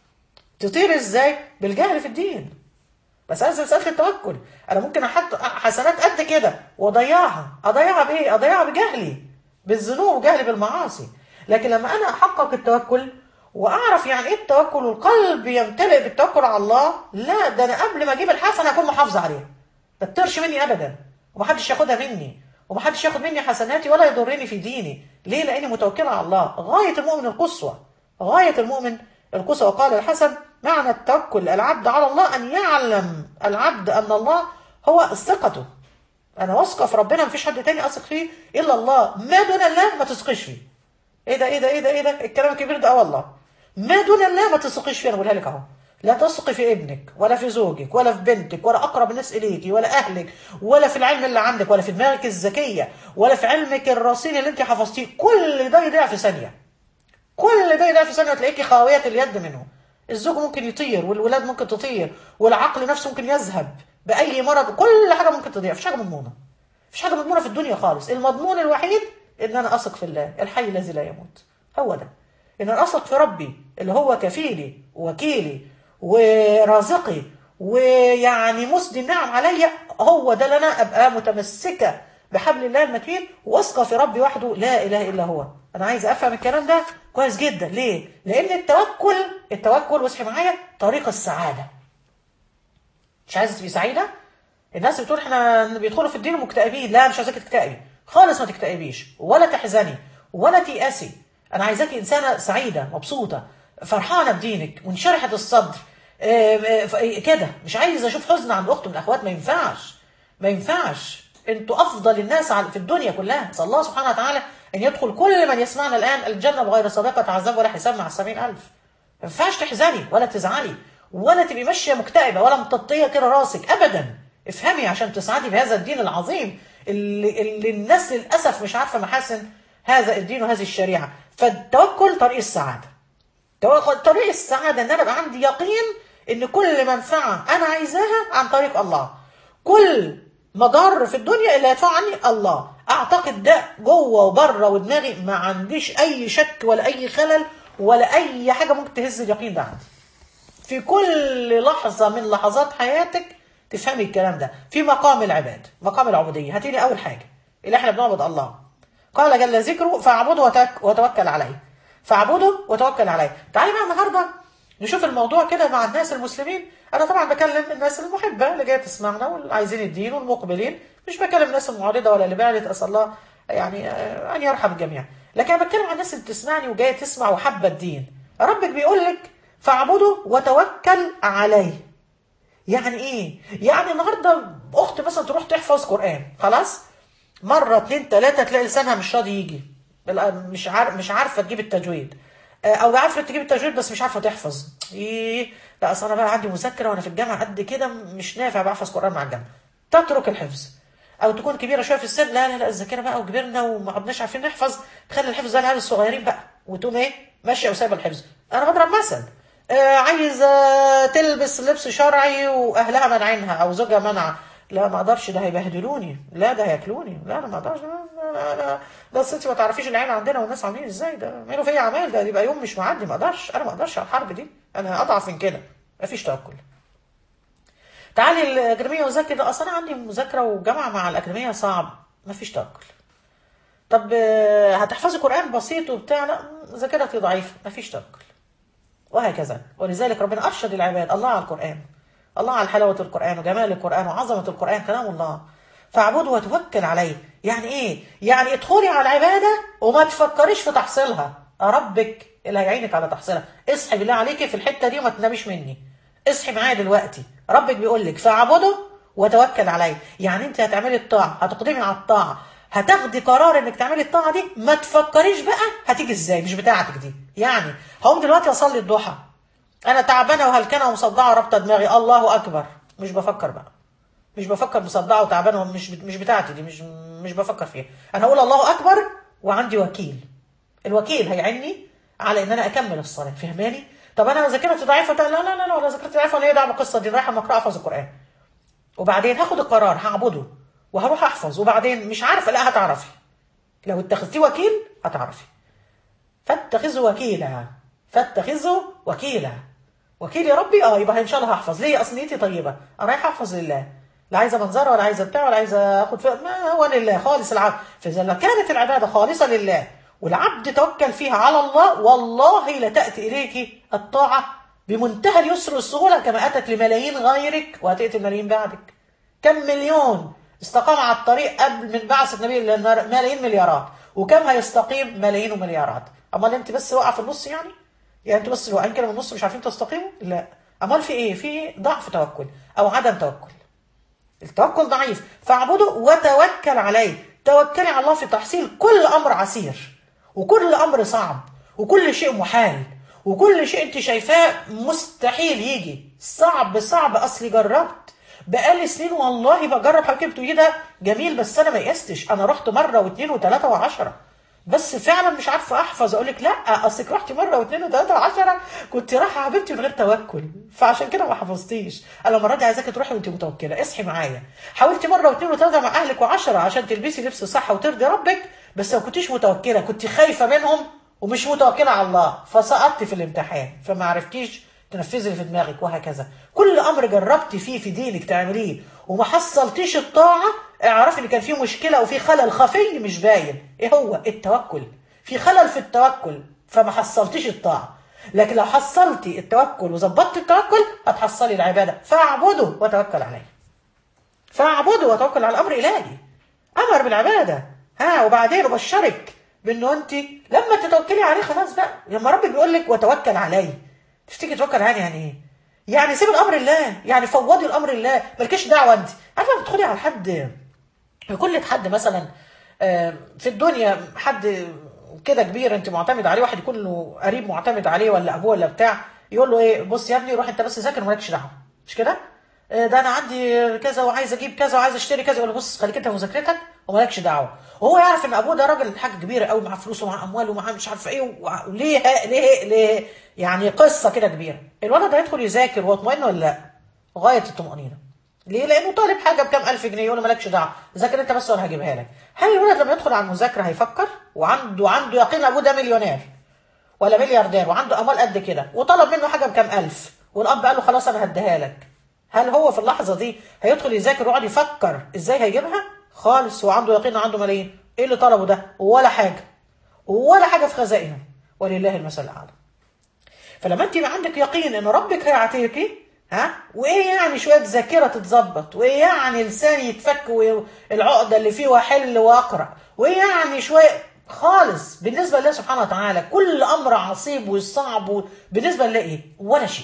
تطير ازاي بالجهل في الدين بس انا مساله التوكل انا ممكن احط حسنات قد كده واضيعها اضيعها بايه اضيعها بجهلي بالذنوب وجهلي بالمعاصي لكن لما انا احقق التوكل واعرف يعني ايه التوكل والقلب يمتلئ بالتوكل على الله لا ده انا قبل ما اجيب الحسنه اكون محافظ عليها ما تطيرش مني ابدا ومحدش ياخدها مني ومحدش ياخد مني حسناتي ولا يضرني في ديني ليه لاني متوكله على الله غايه المؤمن القصوى غايه المؤمن القصوى وقال الحسن معنى التوكل العبد على الله ان يعلم العبد ان الله هو ثقته انا واثقه في ربنا مفيش حد تاني اثق فيه الا الله ما دون الله ما تثقش فيه ايه ده ايه ده ايه ده ايه ده الكلام الكبير ده اه والله ما دون الله ما تثقيش فيه انا بقولها لك اهو لا تثقي في ابنك ولا في زوجك ولا في بنتك ولا اقرب الناس اليكي ولا اهلك ولا في العلم اللي عندك ولا في دماغك الذكيه ولا في علمك الرصين اللي انت حفظتيه كل ده يضيع في ثانيه كل ده يضيع في ثانيه وتلاقيكي خاويه اليد منه الزوج ممكن يطير والولاد ممكن تطير والعقل نفسه ممكن يذهب باي مرض كل حاجه ممكن تضيع مفيش حاجه مضمونه مفيش حاجه مضمونه في الدنيا خالص المضمون الوحيد ان انا اثق في الله الحي الذي لا يموت هو ده ان انا اثق في ربي اللي هو كفيلي ووكيلي ورازقي ويعني مسدي النعم عليا هو ده اللي انا ابقى متمسكه بحبل الله المتين واثقه في ربي وحده لا اله الا هو انا عايز افهم الكلام ده كويس جدا ليه لان التوكل التوكل واصحي معايا طريق السعاده مش عايزه تبقي سعيده الناس بتقول احنا بيدخلوا في الدين مكتئبين لا مش عايزاكي تكتئبي خالص ما تكتئبيش ولا تحزني ولا تيأسي انا عايزاكي انسانه سعيده مبسوطه فرحانه بدينك منشرحه الصدر كده مش عايزه اشوف حزن عند اخت من الاخوات ما ينفعش ما ينفعش انتوا افضل الناس في الدنيا كلها نسال الله سبحانه وتعالى ان يدخل كل من يسمعنا الان الجنه بغير سابقه عذاب ولا حساب مع السبعين الف ما ينفعش تحزني ولا تزعلي ولا تبقي ماشيه مكتئبه ولا مططيه كده راسك ابدا افهمي عشان تسعدي بهذا الدين العظيم اللي, اللي الناس للاسف مش عارفه محاسن هذا الدين وهذه الشريعه فالتوكل طريق السعاده طريق السعاده ان انا ابقى عندي يقين ان كل منفعه انا عايزاها عن طريق الله كل مضار في الدنيا اللي هيدفع عني الله اعتقد ده جوه وبره ودماغي ما عنديش اي شك ولا اي خلل ولا اي حاجه ممكن تهز اليقين ده عندي في كل لحظه من لحظات حياتك تفهمي الكلام ده في مقام العباد مقام العبوديه هاتيلي اول حاجه اللي احنا بنعبد الله قال جل ذكره فاعبده وتوكل عليه فاعبده وتوكل عليه تعالي بقى النهارده نشوف الموضوع كده مع الناس المسلمين انا طبعا بكلم الناس المحبه اللي جايه تسمعنا واللي عايزين الدين والمقبلين مش بكلم الناس المعارضه ولا اللي بعدت اسال الله يعني ان يرحم الجميع لكن انا بتكلم عن الناس اللي بتسمعني وجايه تسمع وحابه الدين ربك بيقول لك فاعبده وتوكل عليه يعني ايه يعني النهارده اخت مثلا تروح تحفظ قران خلاص مره اتنين تلاته تلاقي لسانها مش راضي يجي مش عارف مش عارفه تجيب التجويد او عارفه تجيب التجويد بس مش عارفه تحفظ ايه لا اصل انا بقى عندي مذاكره وانا في الجامعه قد كده مش نافع بحفظ قران مع الجامعه تترك الحفظ او تكون كبيره شويه في السن لا لا لا الذاكره بقى وكبرنا وما عدناش عارفين نحفظ تخلي الحفظ زي العيال الصغيرين بقى وتقوم ايه ماشيه وسايبه الحفظ انا بضرب مثل آه عايزه تلبس لبس شرعي واهلها منعينها او زوجها منع لا ما اقدرش ده هيبهدلوني لا ده هياكلوني لا انا ما اقدرش لا لا لا ده انت ما تعرفيش العين عندنا والناس عاملين ازاي ده عملوا فيا اعمال ده يبقى يوم مش معدي ما اقدرش انا ما اقدرش على الحرب دي انا اضعف من كده ما فيش توكل تعالي الاكاديميه وذاكر ده اصل انا عندي مذاكره وجامعه مع الاكاديميه صعب ما فيش توكل طب هتحفظي قران بسيط وبتاع لا ذاكرتي ضعيفه ما فيش توكل وهكذا ولذلك ربنا ارشد العباد الله على القران الله على حلاوه القران وجمال القران وعظمه القران كلام الله فاعبده وتوكل عليه يعني ايه يعني ادخلي على العباده وما تفكريش في تحصيلها ربك اللي هيعينك على تحصيلها اصحي بالله عليكي في الحته دي وما تناميش مني اصحي معايا دلوقتي ربك بيقول لك فاعبده وتوكل عليه يعني انت هتعملي الطاعه هتقدمي على الطاعه هتاخدي قرار انك تعملي الطاعه دي ما تفكريش بقى هتيجي ازاي مش بتاعتك دي يعني هقوم دلوقتي اصلي الضحى انا تعبانه وهلكانه ومصدعه رابطه دماغي الله اكبر مش بفكر بقى مش بفكر مصدعه وتعبانه مش مش بتاعتي دي مش مش بفكر فيها انا اقول الله اكبر وعندي وكيل الوكيل هيعني على ان انا اكمل الصلاه فهماني طب انا ذاكرتي ضعيفه لا لا لا لا ولا ذاكرتي ضعيفه ولا ايه دعوه بالقصه دي رايحه مقرأ احفظ القران وبعدين هاخد القرار هعبده وهروح احفظ وبعدين مش عارفه لا هتعرفي لو اتخذتيه وكيل هتعرفي فاتخذه وكيلا فاتخذه وكيلا وكيل يا ربي اه يبقى ان شاء الله هحفظ ليه اصل نيتي طيبه انا رايحه احفظ لله لا عايزه منظره ولا عايزه بتاع ولا عايزه اخد فيها ما هو لله خالص العبد فاذا لو كانت العباده خالصه لله والعبد توكل فيها على الله والله لتاتي اليك الطاعه بمنتهى اليسر والسهوله كما اتت لملايين غيرك وهتاتي الملايين بعدك كم مليون استقام على الطريق قبل من بعثة النبي ملايين مليارات وكم هيستقيم ملايين ومليارات امال انت بس واقعه في النص يعني يعني انتوا بس واقعين كده من النص مش عارفين تستقيموا لا امال في ايه في ضعف توكل او عدم توكل التوكل ضعيف فاعبده وتوكل عليه توكلي على الله في تحصيل كل امر عسير وكل امر صعب وكل شيء محال وكل شيء انت شايفاه مستحيل يجي صعب صعب اصلي جربت بقالي سنين والله بجرب حاجه بتقولي ده جميل بس انا ما يأستش انا رحت مره واثنين وثلاثه وعشره بس فعلا مش عارفه احفظ اقول لك لا اصلك رحتي مره واثنين وثلاثه وعشره كنت رايحه حبيبتي من غير توكل فعشان كده ما حفظتيش انا المره دي عايزاكي تروحي وانت متوكله اصحي معايا حاولتي مره واثنين وثلاثه مع اهلك وعشره عشان تلبسي لبس صح وترضي ربك بس ما كنتيش متوكله كنت خايفه منهم ومش متوكله على الله فسقطتي في الامتحان فما عرفتيش تنفذي اللي في دماغك وهكذا كل امر جربتي فيه في دينك تعمليه وما حصلتيش الطاعه اعرفي ان كان في مشكله وفي خلل خفي مش باين ايه هو التوكل في خلل في التوكل فما حصلتيش الطاعه لكن لو حصلتي التوكل وظبطتي التوكل هتحصلي العباده فاعبده وتوكل عليه فاعبده وتوكل على الامر الهي امر بالعباده ها وبعدين ابشرك بانه انت لما تتوكلي عليه خلاص بقى لما ربك بيقول لك وتوكل عليه تفتكري توكل عليه يعني ايه؟ يعني سيب الامر لله يعني فوضي الامر لله مالكيش دعوه انت عارفه بتدخلي على حد يكون لك حد مثلا في الدنيا حد كده كبير انت معتمد عليه واحد يكون له قريب معتمد عليه ولا ابوه ولا بتاع يقول له ايه بص يا ابني روح انت بس ذاكر ومالكش دعوه مش كده؟ ده انا عندي كذا وعايز اجيب كذا وعايز اشتري كذا يقول له بص خليك انت مذاكرتك ومالكش دعوه وهو يعرف ان ابوه ده راجل حاجه كبيره قوي معاه فلوس ومعاه اموال ومعاه مش عارفه ايه وليه ليه ليه يعني قصه كده كبيره الولد هيدخل يذاكر وهو اطمئن ولا لا؟ غايه الطمانينه ليه؟ لانه طالب حاجه بكام الف جنيه يقول له مالكش دعوه ذاكر انت بس وانا هجيبها لك هل الولد لما يدخل على المذاكره هيفكر وعنده عنده يقين ابوه ده مليونير ولا ملياردير وعنده اموال قد كده وطلب منه حاجه بكام الف والاب قال له خلاص انا هديها لك هل هو في اللحظه دي هيدخل يذاكر ويقعد يفكر ازاي هيجيبها خالص وعنده يقين عنده ملايين ايه اللي طلبه ده ولا حاجه ولا حاجه في خزائنه ولله المثل الاعلى فلما انت يبقى عندك يقين ان ربك هيعطيكي ها وايه يعني شويه ذاكره تتظبط وايه يعني لساني يتفك والعقده اللي فيه واحل واقرا وايه يعني شويه خالص بالنسبه لله سبحانه وتعالى كل امر عصيب وصعب و- بالنسبه لله ايه ولا شيء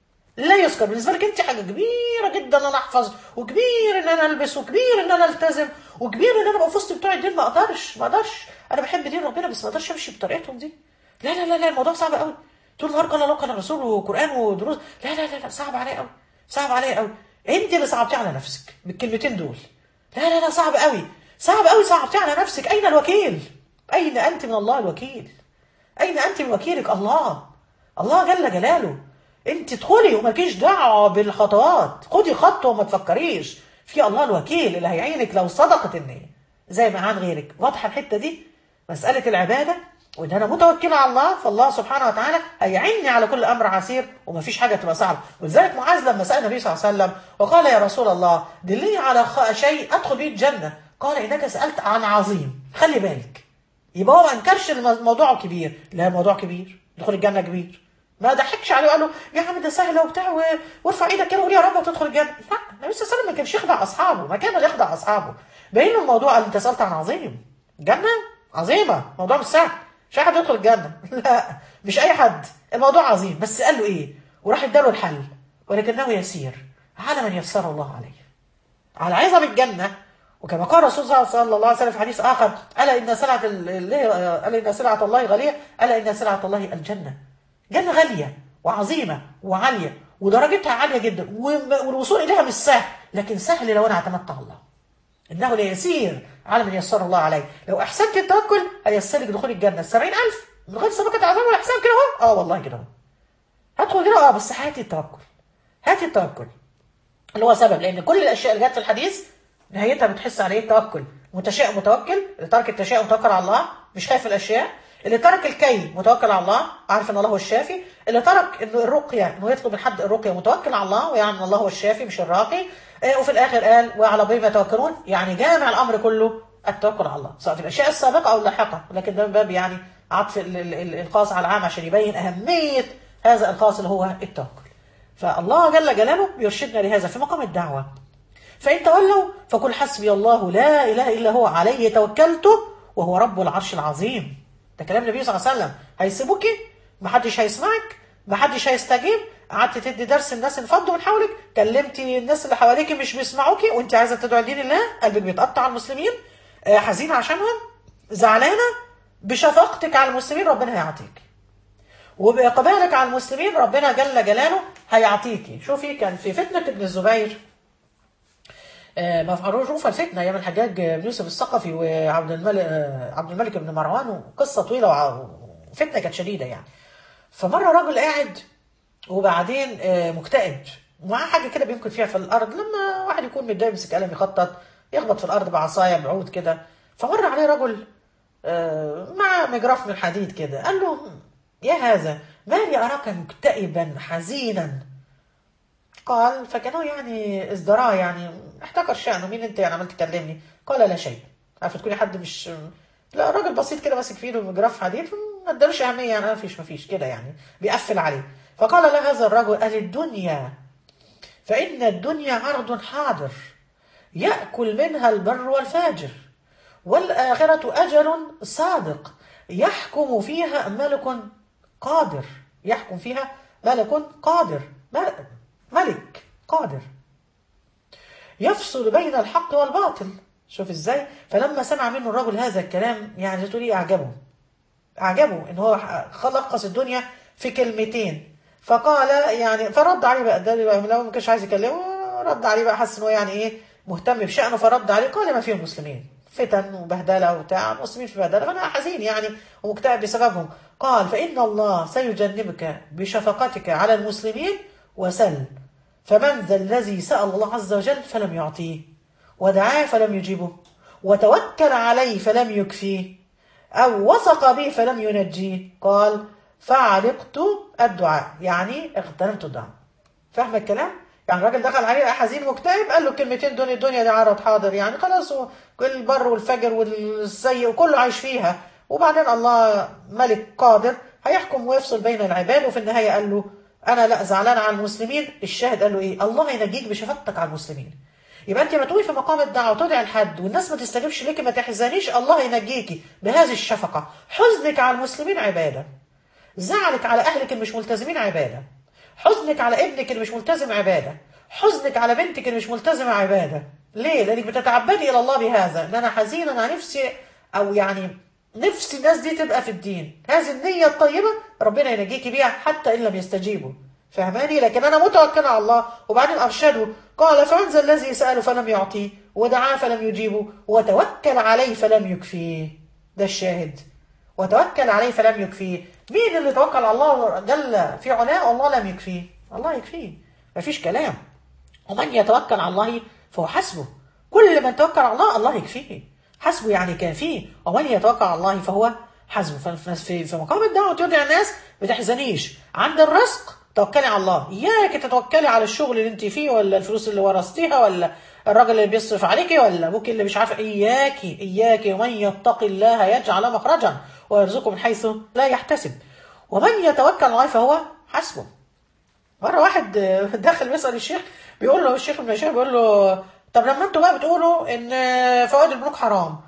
لا يذكر بالنسبه لك انت حاجه كبيره جدا ان انا احفظ وكبير ان انا البس وكبير ان انا التزم وكبير ان انا ابقى في وسط بتوع الدين ما اقدرش ما اقدرش انا بحب دين ربنا بس ما اقدرش امشي بطريقتهم دي لا لا لا لا الموضوع صعب قوي طول النهار قال الله قال الرسول وقران ودروس لا لا لا لا صعب عليا قوي صعب عليا قوي انت اللي صعبتي على نفسك بالكلمتين دول لا لا لا صعب قوي صعب قوي صعبتي على نفسك اين الوكيل اين انت من الله الوكيل أين أنت من وكيلك الله الله جل جلاله أنت ادخلي ومالكيش دعوة بالخطوات خدي خطوة وما تفكريش في الله الوكيل اللي هيعينك لو صدقت النية زي ما عن غيرك واضحة الحتة دي مسألة العبادة وإن أنا متوكلة على الله فالله سبحانه وتعالى هيعني على كل أمر عسير ومفيش حاجة تبقى صعبة ولذلك معاذ لما سأل النبي صلى الله عليه وسلم وقال يا رسول الله دلني على خ- شيء أدخل به الجنة قال إنك سألت عن عظيم خلي بالك يبقى هو ما انكرش الم- الموضوع كبير لا الموضوع كبير دخول الجنه كبير ما ضحكش عليه وقال له يا عم ده سهل وبتاع و- وارفع ايدك كده وقول يا رب وتدخل الجنه لا النبي صلى الله عليه وسلم ما كانش يخدع اصحابه ما كان يخدع اصحابه باين له الموضوع قال انت سالت عن عظيم جنه عظيمه موضوع مش سهل مش اي حد يدخل الجنه لا مش اي حد الموضوع عظيم بس قال له ايه وراح اداله الحل ولكنه يسير على من يسر الله عليه على عظم الجنة وكما قال الرسول صلى الله عليه وسلم في حديث آخر ألا إن سلعة ال- الله ألا إن سلعة الله غالية ألا إن سلعة الله الجنة جنة غالية وعظيمة وعالية ودرجتها عالية جدا وم- والوصول إليها مش سهل لكن سهل لو أنا اعتمدت على الله إنه ليسير على من يسر الله عليه لو أحسنت التوكل هيسر لك دخول الجنة السبعين ألف من غير سابقة عذاب ولا حساب كده أهو أه والله كده أهو هدخل كده أه بس هاتي التوكل هاتي التوكل اللي هو سبب لان كل الاشياء اللي جت في الحديث نهايتها بتحس على ايه التوكل متشائم متوكل اللي ترك التشاؤم متوكل على الله مش خايف الاشياء اللي ترك الكي متوكل على الله عارف ان الله هو الشافي اللي ترك انه الرقيه انه يطلب من حد الرقيه متوكل على الله ويعلم ان الله هو الشافي مش الراقي آه، وفي الاخر قال وعلى الله يتوكلون يعني جامع الامر كله التوكل على الله سواء في الاشياء السابقه او اللاحقه لكن ده من باب يعني عطف ال- ال- ال- الخاص على العام عشان يبين اهميه هذا الخاص اللي هو التوكل فالله جل جلاله يرشدنا لهذا في مقام الدعوة فإن تولوا فقل حسبي الله لا إله إلا هو عليه توكلت وهو رب العرش العظيم ده كلام النبي صلى الله عليه وسلم هيسيبوكي محدش هيسمعك محدش هيستجيب قعدت تدي درس الناس انفضوا من حولك كلمتي الناس اللي حواليك مش بيسمعوكي وانت عايزه تدعي لدين الله قلبك بيتقطع على المسلمين آه، حزينه عشانهم زعلانه بشفقتك على المسلمين ربنا هيعطيك وبإقبالك على المسلمين ربنا جل جلاله هيعطيكي شوفي كان في فتنة ابن الزبير آه، ما فعلوش شوف الفتنة أيام الحجاج بن يوسف الثقفي وعبد الملك آه، عبد الملك بن مروان وقصة طويلة وع- وفتنة كانت شديدة يعني فمرة راجل قاعد وبعدين آه، مكتئب ومعاه حاجة كده بيمكن فيها في الأرض لما واحد يكون متضايق يمسك قلم يخطط يخبط في الأرض بعصاية بعود كده فمر عليه رجل آه، مع مجراف من حديد كده قال له يا هذا ما لي أراك مكتئبا حزينا قال فكانوا يعني ازدراء يعني احتكر شأنه مين انت يعني عمال تكلمني قال لا شيء عارفه تكوني حد مش لا راجل بسيط كده ماسك في ايده مجراف حديد ما ادالوش اهميه يعني ما فيش ما فيش كده يعني بيقفل عليه فقال له هذا الرجل قال الدنيا فإن الدنيا عرض حاضر يأكل منها البر والفاجر والآخرة أجل صادق يحكم فيها ملك قادر يحكم فيها ملك قادر ملك, ملك قادر يفصل بين الحق والباطل شوف ازاي فلما سمع منه الرجل هذا الكلام يعني زي تقولي اعجبه اعجبه ان هو خلقص الدنيا في كلمتين فقال يعني فرد عليه بقى ده بقى لو ما كانش عايز يكلمه رد عليه بقى حس ان هو يعني ايه مهتم بشأنه فرد عليه قال ما فيه المسلمين فتن وبهدله وبتاع المسلمين في بهدله فانا حزين يعني ومكتئب بسببهم قال فإن الله سيجنبك بشفقتك على المسلمين وسل فمن ذا الذي سأل الله عز وجل فلم يعطيه ودعاه فلم يجيبه وتوكل عليه فلم يكفيه أو وثق به فلم ينجيه قال فعلقت الدعاء يعني اغتنمت الدعاء فاهم الكلام؟ يعني الراجل دخل عليه حزين مكتئب قال له كلمتين دنيا الدنيا دي عرض حاضر يعني خلاص هو كل البر والفجر والسيء وكله عايش فيها وبعدين الله ملك قادر هيحكم ويفصل بين العباد وفي النهاية قال له أنا لا زعلان على المسلمين الشاهد قال له إيه الله ينجيك بشفقتك على المسلمين يبقى انت ما تقولي في مقام الدعوه وتدعي لحد والناس ما تستجيبش ليكي ما تحزنيش الله ينجيكي بهذه الشفقه حزنك على المسلمين عباده زعلك على اهلك اللي مش ملتزمين عباده حزنك على ابنك اللي مش ملتزم عباده حزنك على بنتك اللي مش ملتزمه عباده ليه لانك بتتعبدي الى الله بهذا ان انا حزينه انا نفسي او يعني نفسي الناس دي تبقى في الدين هذه النيه الطيبه ربنا ينجيكي بيها حتى ان لم يستجيبوا فهماني لكن انا متوكل على الله وبعدين ارشده قال فمن ذا الذي ساله فلم يعطيه ودعاه فلم يجيبه وتوكل عليه فلم يكفيه ده الشاهد وتوكل عليه فلم يكفيه مين اللي توكل على الله جل في علاه الله لم يكفيه الله يكفيه مفيش كلام ومن يتوكل على الله فهو حسبه كل من توكل على الله الله يكفيه حسبه يعني كافيه ومن يتوكل على الله فهو حسبه في في مقام الدعوه تدعي الناس ما تحزنيش عند الرزق توكلي على الله اياك تتوكلي على الشغل اللي انت فيه ولا الفلوس اللي ورثتيها ولا الراجل اللي بيصرف عليكي ولا ابوك اللي مش عارف اياكي اياكي ومن يتقي الله يجعل مخرجا ويرزقه من حيث لا يحتسب ومن يتوكل على الله فهو حسبه مره واحد داخل بيسال الشيخ بيقول له الشيخ من الشيخ بيقول له طب لما انتوا بقى بتقولوا ان فوائد البنوك حرام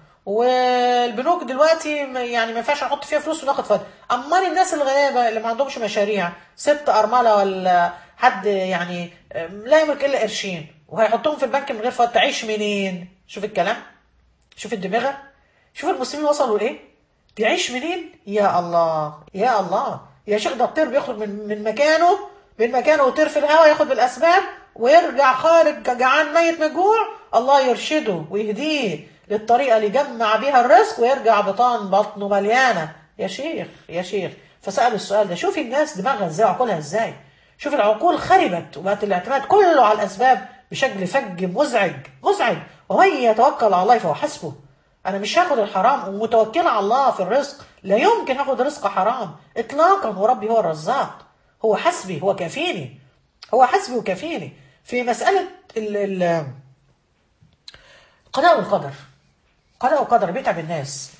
والبنوك دلوقتي يعني ما ينفعش نحط فيها فلوس وناخد فايده امال الناس الغلابه اللي ما عندهمش مشاريع ست ارمله ولا حد يعني لا يملك الا قرشين وهيحطهم في البنك من غير فايده تعيش منين شوف الكلام شوف الدماغه شوف المسلمين وصلوا لايه بيعيش منين يا الله يا الله يا شيخ ده الطير بيخرج من من مكانه من مكانه ويطير في الهواء ياخد بالاسباب ويرجع خارج جعان ميت من الجوع الله يرشده ويهديه للطريقه اللي جمع بيها الرزق ويرجع بطان بطنه مليانه يا شيخ يا شيخ فسأل السؤال ده شوفي الناس دماغها ازاي وعقولها ازاي شوف العقول خربت وبقت الاعتماد كله على الاسباب بشكل فج مزعج مزعج ومن يتوكل على الله فهو حسبه انا مش هاخد الحرام ومتوكله على الله في الرزق لا يمكن هاخد رزق حرام اطلاقا وربي هو الرزاق هو حسبي هو كافيني هو حسبي وكافيني في مسألة ال ال القضاء والقدر قضاء وقدر بيتعب الناس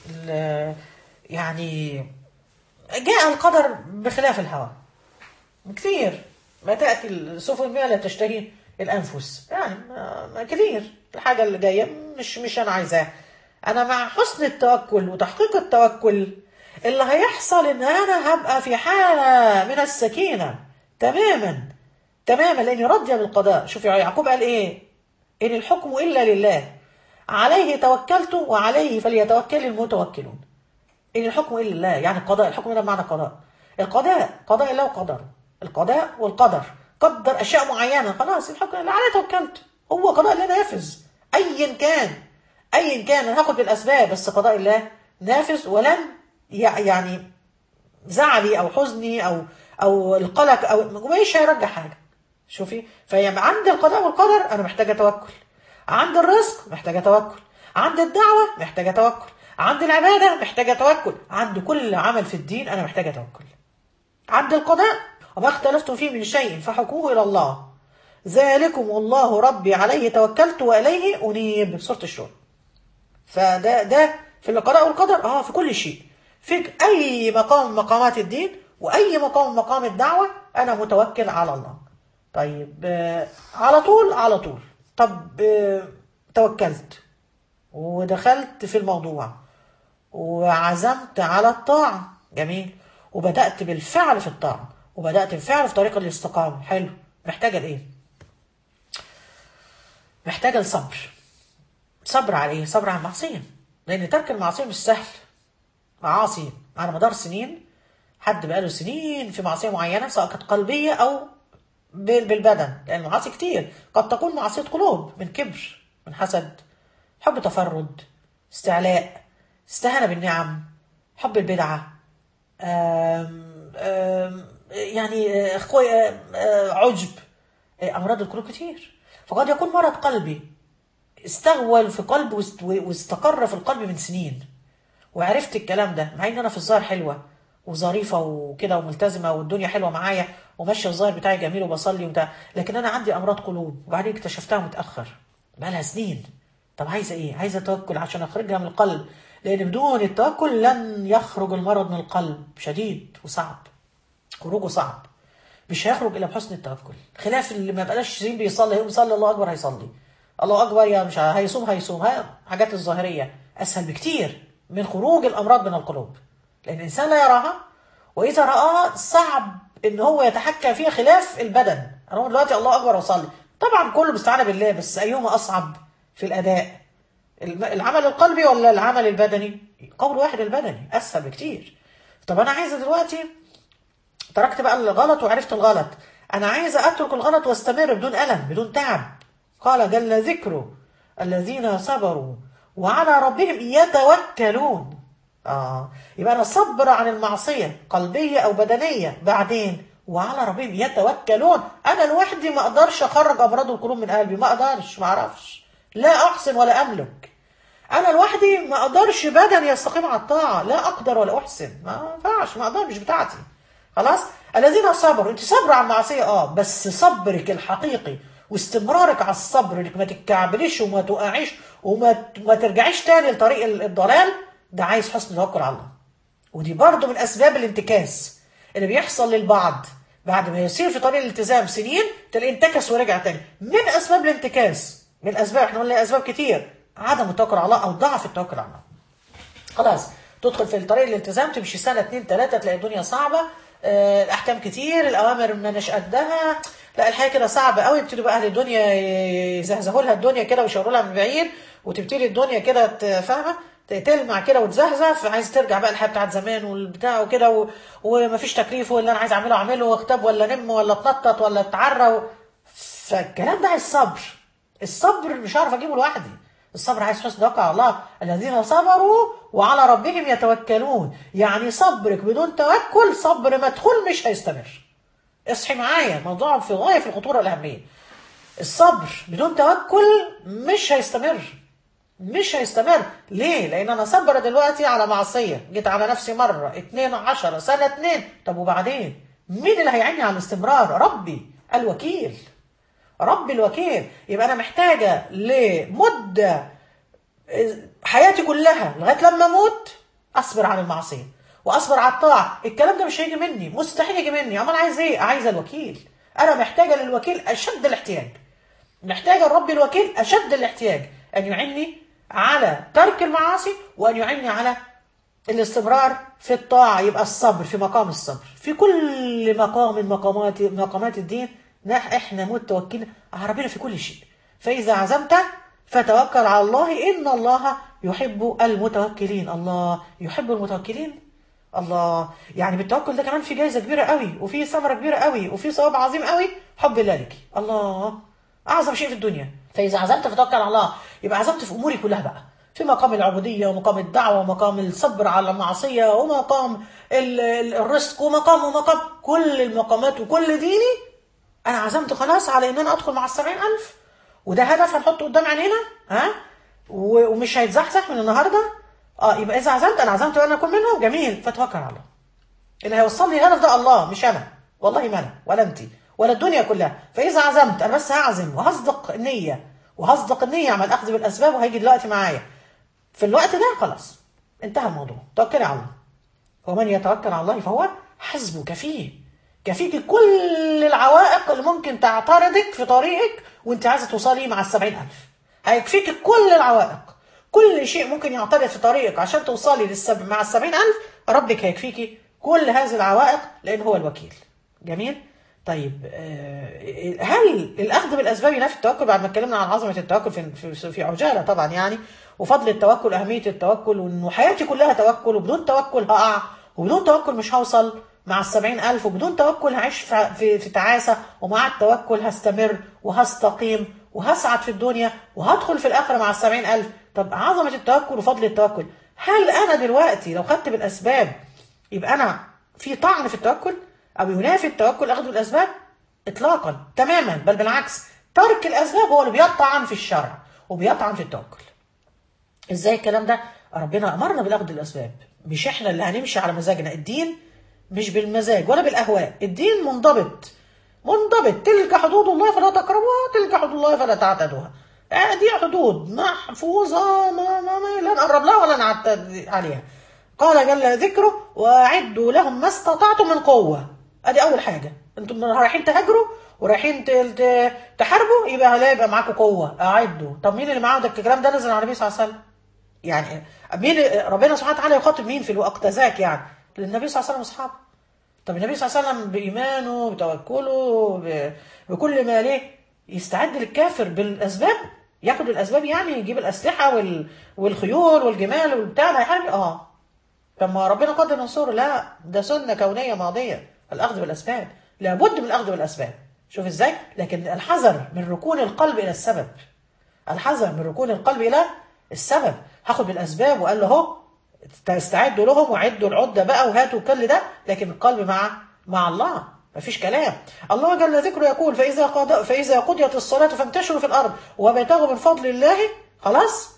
يعني جاء القدر بخلاف الهوى كثير ما تأتي السفن ما لا تشتهي الأنفس يعني ما كثير الحاجة اللي جاية مش مش أنا عايزاها أنا مع حسن التوكل وتحقيق التوكل اللي هيحصل إن أنا هبقى في حالة من السكينة تماما تماما لأني راضية بالقضاء شوفي يعقوب قال إيه إن الحكم إلا لله عليه توكلت وعليه فليتوكل المتوكلون إن الحكم إلا لله يعني القضاء الحكم ده معنى قضاء القضاء قضاء الله وقدر القضاء والقدر قدر أشياء معينة خلاص الحكم اللي عليه توكلت هو قضاء الله نافذ أيا كان أيا كان أنا هاخد بالأسباب بس قضاء الله نافذ ولن يعني زعلي أو حزني أو أو القلق أو مش هيرجع حاجة شوفي فيبقى عند القضاء والقدر أنا محتاجة توكل عند الرزق محتاجة توكل عند الدعوة محتاجة توكل عند العبادة محتاجة توكل عند كل عمل في الدين أنا محتاجة توكل عند القضاء وما اختلفتم فيه من شيء فحكموه إلى الله ذلكم الله ربي عليه توكلت وإليه أنيب سورة الشورى فده ده في القضاء والقدر اه في كل شيء في أي مقام من مقامات الدين وأي مقام من مقام الدعوة أنا متوكل على الله طيب آه على طول على طول طب آه توكلت ودخلت في الموضوع وعزمت على الطاعة جميل وبدأت بالفعل في الطاعة وبدأت بالفعل في طريق الاستقامة حلو محتاجة لإيه؟ محتاجة لصبر صبر على إيه؟ صبر على المعصية لأن ترك المعصية مش سهل معاصي على مدار سنين حد بقاله سنين في معصية معينة سواء كانت قلبية أو بالبدن لأن المعاصي كتير قد تكون معصية قلوب من كبر من حسد حب تفرد استعلاء استهانة بالنعم حب البدعة آم آم يعني عجب أمراض القلوب كتير فقد يكون مرض قلبي استغول في قلبي واستقر في القلب من سنين وعرفت الكلام ده مع ان انا في الظاهر حلوه وظريفه وكده وملتزمه والدنيا حلوه معايا وماشيه الظاهر بتاعي جميل وبصلي وبتاع لكن انا عندي امراض قلوب وبعدين اكتشفتها متاخر بقالها سنين طب عايزه ايه عايزه توكل عشان اخرجها من القلب لان بدون التوكل لن يخرج المرض من القلب شديد وصعب خروجه صعب مش هيخرج الا بحسن التوكل خلاف اللي ما بقاش سنين بيصلي يقوم يصلي الله اكبر هيصلي الله اكبر يا مش ع- هيصوم هيصوم ها حاجات الظاهريه اسهل بكتير من خروج الامراض من القلوب لان الانسان لا يراها واذا راها صعب ان هو يتحكم فيها خلاف البدن انا أقول دلوقتي الله اكبر واصلي طبعا كله باستعانه بالله بس ايهما اصعب في الاداء الم- العمل القلبي ولا العمل البدني قول واحد البدني اسهل بكتير طب انا عايزه دلوقتي تركت بقى الغلط وعرفت الغلط انا عايزه اترك الغلط واستمر بدون الم بدون تعب قال جل ذكره الذين صبروا وعلى ربهم يتوكلون اه يبقى انا صبر عن المعصيه قلبيه او بدنيه بعدين وعلى ربهم يتوكلون انا لوحدي ما اقدرش اخرج امراض القلوب من قلبي ما اقدرش ما اعرفش لا احسن ولا املك انا لوحدي ما اقدرش بدن يستقيم على الطاعه لا اقدر ولا احسن ما ينفعش ما اقدر مش بتاعتي خلاص الذين صبروا انت صبر على المعصيه اه بس صبرك الحقيقي واستمرارك على الصبر انك ما تتكعبليش وما تقعيش وما ما ترجعيش تاني لطريق ال- الضلال ده عايز حسن توكل على الله ودي برضه من اسباب الانتكاس اللي بيحصل للبعض بعد ما يسير في طريق الالتزام سنين تلاقيه انتكس ورجع تاني من اسباب الانتكاس من اسباب احنا قلنا اسباب كتير عدم التوكل على الله او ضعف التوكل على الله خلاص تدخل في طريق الالتزام تمشي سنه اتنين تلاته تلاقي الدنيا صعبه آه، الاحكام كتير الاوامر ما اناش قدها لا الحياه كده صعبه قوي يبتدوا بقى اهل الدنيا يزهزهوا لها الدنيا كده ويشاوروا لها من بعيد وتبتدي الدنيا كده ت- فاهمه ت- تلمع كده وتزهزه عايز ترجع بقى الحياه بتاعت زمان والبتاع وكده و... ومفيش تكليف واللي انا عايز اعمله اعمله واختب ولا نم ولا اتنطط ولا اتعرى و... فالكلام ده عايز صبر الصبر مش هعرف اجيبه لوحدي الصبر عايز حسن توكل على الله الذين صبروا وعلى ربهم يتوكلون يعني صبرك بدون توكل صبر مدخول مش هيستمر اصحي معايا موضوع في غايه في الخطوره والاهميه الصبر بدون توكل مش هيستمر مش هيستمر ليه لان انا صبر دلوقتي على معصيه جيت على نفسي مره اتنين عشرة سنه اتنين طب وبعدين مين اللي هيعيني على الاستمرار ربي الوكيل ربي الوكيل يبقى انا محتاجه لمده حياتي كلها لغايه لما اموت اصبر عن المعصيه واصبر على الطاعه الكلام ده مش هيجي مني مستحيل يجي مني امال عايز ايه عايزه الوكيل انا محتاجه للوكيل اشد الاحتياج محتاجه الرب الوكيل اشد الاحتياج ان يعني على ترك المعاصي وان يعني على الاستمرار في الطاعة يبقى الصبر في مقام الصبر في كل مقام من مقامات مقامات الدين نح احنا متوكلين على ربنا في كل شيء فإذا عزمت فتوكل على الله إن الله يحب المتوكلين الله يحب المتوكلين الله يعني بالتوكل ده كمان في جايزة كبيرة قوي وفي ثمرة كبيرة قوي وفي ثواب عظيم قوي حب الله لك الله أعظم شيء في الدنيا فإذا عزمت فتوكل على الله يبقى عزمت في أموري كلها بقى في مقام العبودية ومقام الدعوة ومقام الصبر على المعصية ومقام ال- ال- الرزق ومقام ومقام كل المقامات وكل ديني أنا عزمت خلاص على إن أنا أدخل مع السبعين ألف وده هدف هنحطه قدام عينينا ها و- ومش هيتزحزح من النهارده اه يبقى اذا عزمت انا عزمت وانا اكون منهم جميل فتوكل على الله اللي هيوصل لي الهدف ده الله مش انا والله ما انا ولا انت ولا الدنيا كلها فاذا عزمت انا بس هعزم وهصدق النيه وهصدق النيه على الاخذ بالاسباب وهيجي دلوقتي معايا في الوقت ده خلاص انتهى الموضوع توكلي على الله ومن يتوكل على الله فهو حسبه كفيه كفيك كل العوائق اللي ممكن تعترضك في طريقك وانت عايزه توصلي مع السبعين ألف هيكفيك كل العوائق كل شيء ممكن يعترض في طريقك عشان توصلي للسب... مع السبعين ألف ربك هيكفيكي كل هذه العوائق لأن هو الوكيل جميل طيب آه، هل الأخذ بالأسباب ينافي التوكل بعد ما اتكلمنا عن عظمة التوكل في في, في عجالة طبعا يعني وفضل التوكل أهمية التوكل وإنه حياتي كلها توكل وبدون توكل هقع وبدون توكل مش هوصل مع السبعين ألف وبدون توكل هعيش في, في, في تعاسة ومع التوكل هستمر وهستقيم وهسعد في الدنيا وهدخل في الآخرة مع السبعين ألف طب عظمة التوكل وفضل التوكل هل أنا دلوقتي لو خدت بالأسباب يبقى أنا في طعن في التوكل أو ينافي التوكل أخذ بالأسباب إطلاقا تماما بل بالعكس ترك الأسباب هو اللي بيطعن في الشرع وبيطعن في التوكل ازاي الكلام ده ربنا امرنا بالاخذ بالاسباب مش احنا اللي هنمشي على مزاجنا الدين مش بالمزاج ولا بالاهواء الدين منضبط منضبط تلك حدود الله فلا تقربوها تلك حدود الله فلا تعتدوها آه دي حدود محفوظة ما, ما, ما لا نقرب لها ولا نعتد عليها قال جل ذكره واعدوا لهم ما استطعتم من قوة ادي اول حاجة انتم رايحين تهاجروا ورايحين ت- ت- تحاربوا يبقى لا يبقى معاكم قوه اعدوا طب مين اللي معاه ده الكلام ده نزل على النبي صلى الله عليه وسلم يعني مين ربنا سبحانه وتعالى يخاطب مين في الوقت ذاك يعني للنبي صلى الله عليه وسلم واصحابه طب النبي صلى الله عليه وسلم بايمانه بتوكله ب- بكل ما ليه يستعد للكافر بالاسباب ياخد الاسباب يعني يجيب الاسلحه وال... والخيول والجمال والبتاع ده هيحارب اه طب ما ربنا قدر ينصره لا ده سنه كونيه ماضيه الاخذ بالاسباب لابد من الاخذ بالاسباب شوف ازاي لكن الحذر من ركون القلب الى السبب الحذر من ركون القلب الى السبب هاخد بالاسباب وقال له اهو استعدوا لهم وعدوا العده بقى وهاتوا كل ده لكن القلب مع مع الله مفيش كلام الله جل ذكره يقول فاذا قضى فاذا قضيت الصلاه فانتشروا في الارض وابتغوا من فضل الله خلاص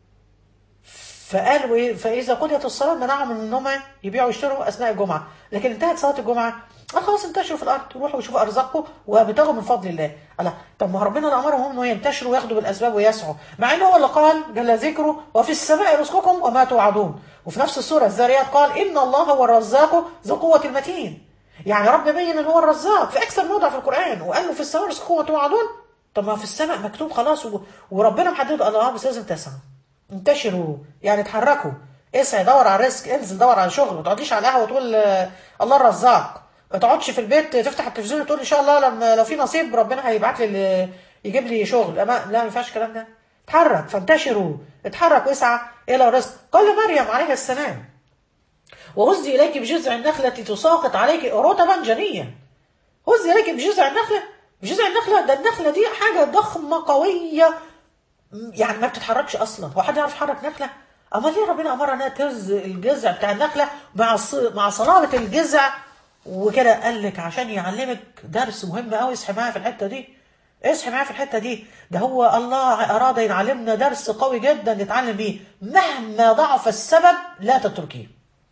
فقال وإيه؟ فاذا قضيت الصلاه منعهم من انهم يبيعوا ويشتروا اثناء الجمعه لكن انتهت صلاه الجمعه قال خلاص انتشروا في الارض روحوا وشوفوا ارزاقكم وابتغوا من فضل الله الله طب ما هو ربنا اللي امرهم انه ينتشروا وياخدوا بالاسباب ويسعوا مع انه هو اللي قال جل ذكره وفي السماء رزقكم وما توعدون وفي نفس السوره الذاريات قال ان الله هو الرزاق ذو قوه المتين يعني رب بين ان هو الرزاق في اكثر موضع في القران وقال له في السماء رزقكم وما توعدون طب ما في السماء مكتوب خلاص و... وربنا محدد قال اه بس لازم تسعى انتشروا يعني اتحركوا اسعى دور على رزق انزل دور على شغل ما تقعديش على القهوه وتقول آه، الله الرزاق ما تقعدش في البيت تفتح التلفزيون وتقول ان شاء الله لما لو في نصيب ربنا هيبعت لي ال- يجيب لي شغل أما لا ما ينفعش الكلام ده اتحرك فانتشروا اتحرك واسعى الى الرزق قال مريم عليه السلام وهزي اليك بجذع النخله تساقط عليك رطبا جنيا هزي اليك بجذع النخله بجذع النخله ده النخله دي حاجه ضخمه قويه يعني ما بتتحركش اصلا هو حد يعرف يحرك نخله امال ليه ربنا امرها انها تهز الجذع بتاع النخله مع الص... مع صلابه الجذع وكده قال لك عشان يعلمك درس مهم قوي اصحي معايا في الحته دي اصحي معايا في الحته دي ده هو الله اراد يعلمنا درس قوي جدا نتعلم بيه مهما ضعف السبب لا تتركيه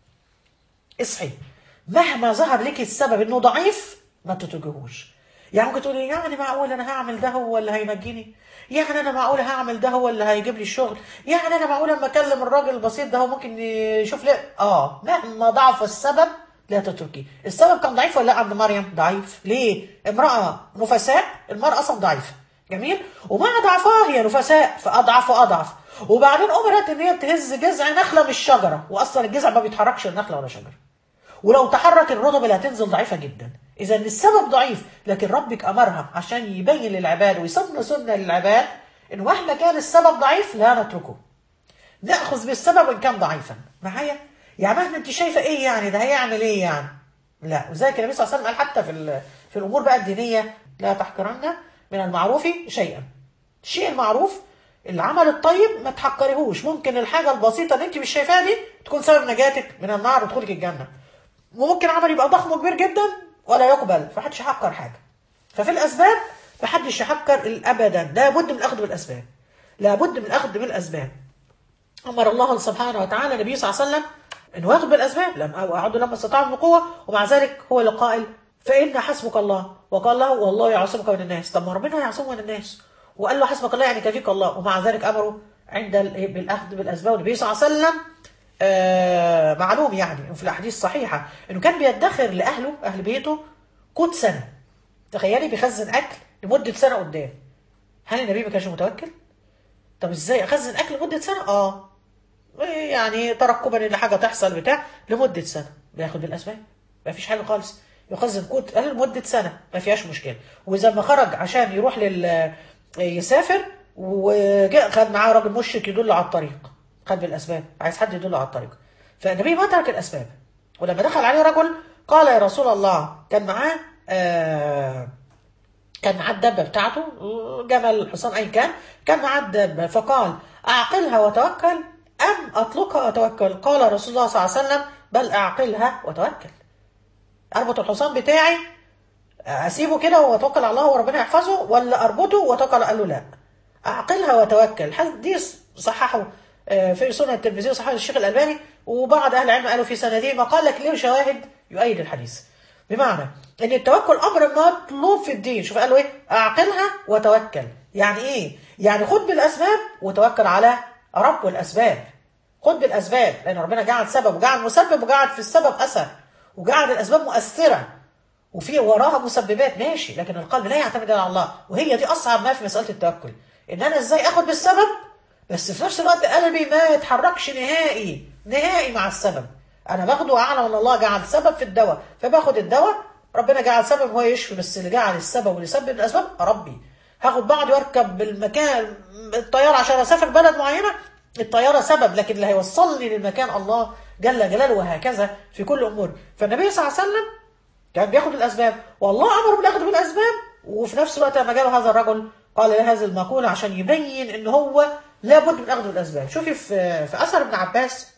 اصحي مهما ظهر لك السبب انه ضعيف ما تتركهوش يعني ممكن تقولي يعني معقول انا هعمل ده هو اللي هينجيني يعني انا معقول هعمل ده هو اللي هيجيب لي الشغل يعني انا معقول لما اكلم الراجل البسيط ده هو ممكن يشوف لي اه مهما ضعف السبب لا تتركيه السبب كان ضعيف ولا لا عند مريم ضعيف ليه امرأة نفساء المرأة اصلا ضعيفة جميل ومع ضعفها هي نفساء فاضعف واضعف وبعدين امرت ان هي تهز جذع نخله من الشجره واصلا الجذع ما بيتحركش النخله ولا شجره ولو تحرك الرطب اللي هتنزل ضعيفه جدا اذا السبب ضعيف لكن ربك امرها عشان يبين للعباد ويسن سنه للعباد ان مهما كان السبب ضعيف لا نتركه ناخذ بالسبب وان كان ضعيفا معايا يعني مهما انت شايفه ايه يعني ده هيعمل ايه يعني لا وذلك النبي صلى الله عليه وسلم قال حتى في ال- في الامور بقى الدينيه لا تحقرن من المعروف شيئا الشيء المعروف العمل الطيب ما تحقريهوش ممكن الحاجه البسيطه اللي انت مش شايفاها دي تكون سبب نجاتك من النار ودخولك الجنه وممكن عمل يبقى ضخم وكبير جدا ولا يقبل فحدش يحقر حاجه ففي الاسباب محدش يحقر ابدا لابد من الاخذ بالاسباب لابد من الاخذ بالاسباب امر الله سبحانه وتعالى النبي صلى الله عليه وسلم انه ياخذ بالاسباب لم اعدوا لما استطاعوا من قوه ومع ذلك هو اللي قائل فان حسبك الله وقال له والله يعصمك من الناس طب ما ربنا يعصمه من الناس وقال له حسبك الله يعني كفيك الله ومع ذلك امره عند ال- بالاخذ بالاسباب والنبي صلى الله عليه وسلم آه معلوم يعني في الاحاديث الصحيحه انه كان بيدخر لاهله اهل بيته قوت سنه تخيلي بيخزن اكل لمده سنه قدام هل النبي ما كانش متوكل؟ طب ازاي اخزن اكل لمده سنه؟ اه يعني ترقبا ان حاجه تحصل بتاع لمده سنه بياخد بالاسباب ما فيش حاجه خالص يخزن قوت قال لمده سنه ما فيهاش مشكله واذا ما خرج عشان يروح لل يسافر وجاء خد معاه راجل مشرك يدل على الطريق خد بالاسباب عايز حد يدل على الطريق فالنبي ما ترك الاسباب ولما دخل عليه رجل قال يا رسول الله كان معاه آه كان معاه الدبه بتاعته جمل حصان اي كان كان معاه الدبه فقال اعقلها وتوكل ام اطلقها واتوكل قال رسول الله صلى الله عليه وسلم بل اعقلها وتوكل اربط الحصان بتاعي اسيبه كده واتوكل على الله وربنا يحفظه ولا اربطه واتوكل قال له لا اعقلها وتوكل حديث صححه آه، في سنن الترمذي وصححه الشيخ الالباني وبعض اهل العلم قالوا في سنده ما قال لك له شواهد يؤيد الحديث بمعنى ان التوكل امر مطلوب في الدين شوف قالوا ايه اعقلها وتوكل يعني ايه يعني خد بالاسباب وتوكل على رب الاسباب خد بالاسباب لان ربنا جعل سبب وجعل مسبب وجعل في السبب اثر وجعل الاسباب مؤثره وفي وراها مسببات ماشي لكن القلب لا يعتمد على الله وهي دي اصعب ما في مساله التوكل ان انا ازاي اخد بالسبب بس في نفس الوقت قلبي ما يتحركش نهائي نهائي مع السبب انا باخده اعلم ان الله جعل سبب في الدواء فباخد الدواء ربنا جعل سبب هو يشفي بس اللي جعل السبب واللي سبب الاسباب ربي هاخد بعضي واركب بالمكان الطياره عشان اسافر بلد معينه الطياره سبب لكن اللي هيوصلني للمكان الله جل جلاله وهكذا في كل امور فالنبي صلى الله عليه وسلم كان بياخد الاسباب والله امر بالاخذ بالاسباب وفي نفس الوقت لما جاء هذا الرجل قال له هذه المقوله عشان يبين ان هو لابد من اخذ بالاسباب شوفي في في اثر ابن عباس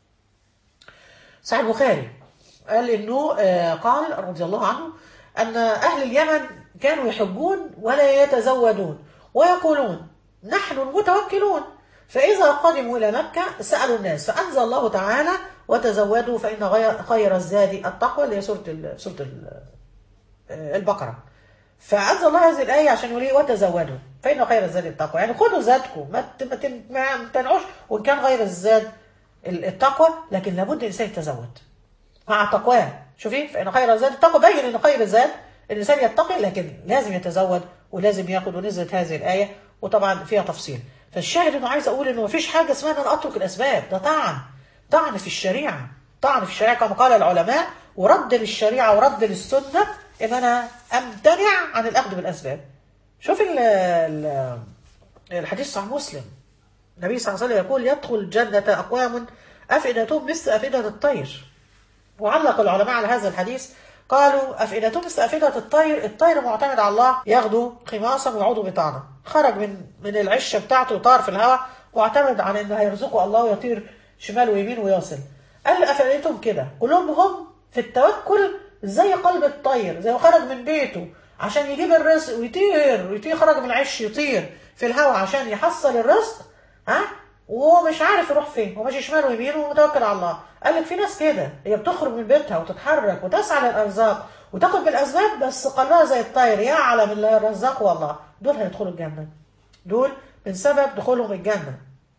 صحيح البخاري قال انه آه، قال رضي الله عنه ان اهل اليمن كانوا يحجون ولا يتزودون ويقولون نحن المتوكلون فاذا قدموا الى مكه سالوا الناس فانزل الله تعالى وتزودوا فان غير- خير الزاد التقوى اللي هي سوره ال- سوره ال- آه، البقره فانزل الله هذه الايه عشان يقول ايه وتزودوا فان خير الزاد التقوى يعني خدوا زادكم ما ت- ما تم- ما تمتنعوش وان كان غير الزاد ال- التقوى لكن لابد الانسان يتزود مع تقواه شوفي فان خير الزاد التقوى بين ان خير الزاد الانسان يتقي لكن لازم يتزود ولازم ياخد ونزلت هذه الايه وطبعا فيها تفصيل فالشاهد انه عايز اقول انه مفيش حاجه اسمها ان انا اترك الاسباب ده طعن طعن في الشريعه طعن في الشريعه كما قال العلماء ورد للشريعه ورد للسنه ان انا امتنع عن الاخذ بالاسباب شوف ال ال الحديث صحيح مسلم النبي صلى الله عليه وسلم يقول يدخل الجنة أقوام أفئدتهم مثل أفئدة الطير وعلق العلماء على هذا الحديث قالوا أفئدتهم مثل أفئدة الطير الطير معتمد على الله ياخده خماصا ويعود بطعنة خرج من من العشة بتاعته وطار في الهواء واعتمد على انه هيرزقه الله ويطير شمال ويمين ويصل قال أفئدتهم كده قلوبهم في التوكل زي قلب الطير زي ما خرج من بيته عشان يجيب الرزق ويطير ويطير خرج من العش يطير في الهواء عشان يحصل الرزق ها وهو مش عارف يروح فين هو ماشي شمال ويمين ومتوكل على الله قال لك في ناس كده هي بتخرج من بيتها وتتحرك وتسعى للارزاق وتاخد بالاسباب بس قلبها زي الطير يعلم اللي رزقه الله دول هيدخلوا الجنه دول من سبب دخولهم الجنه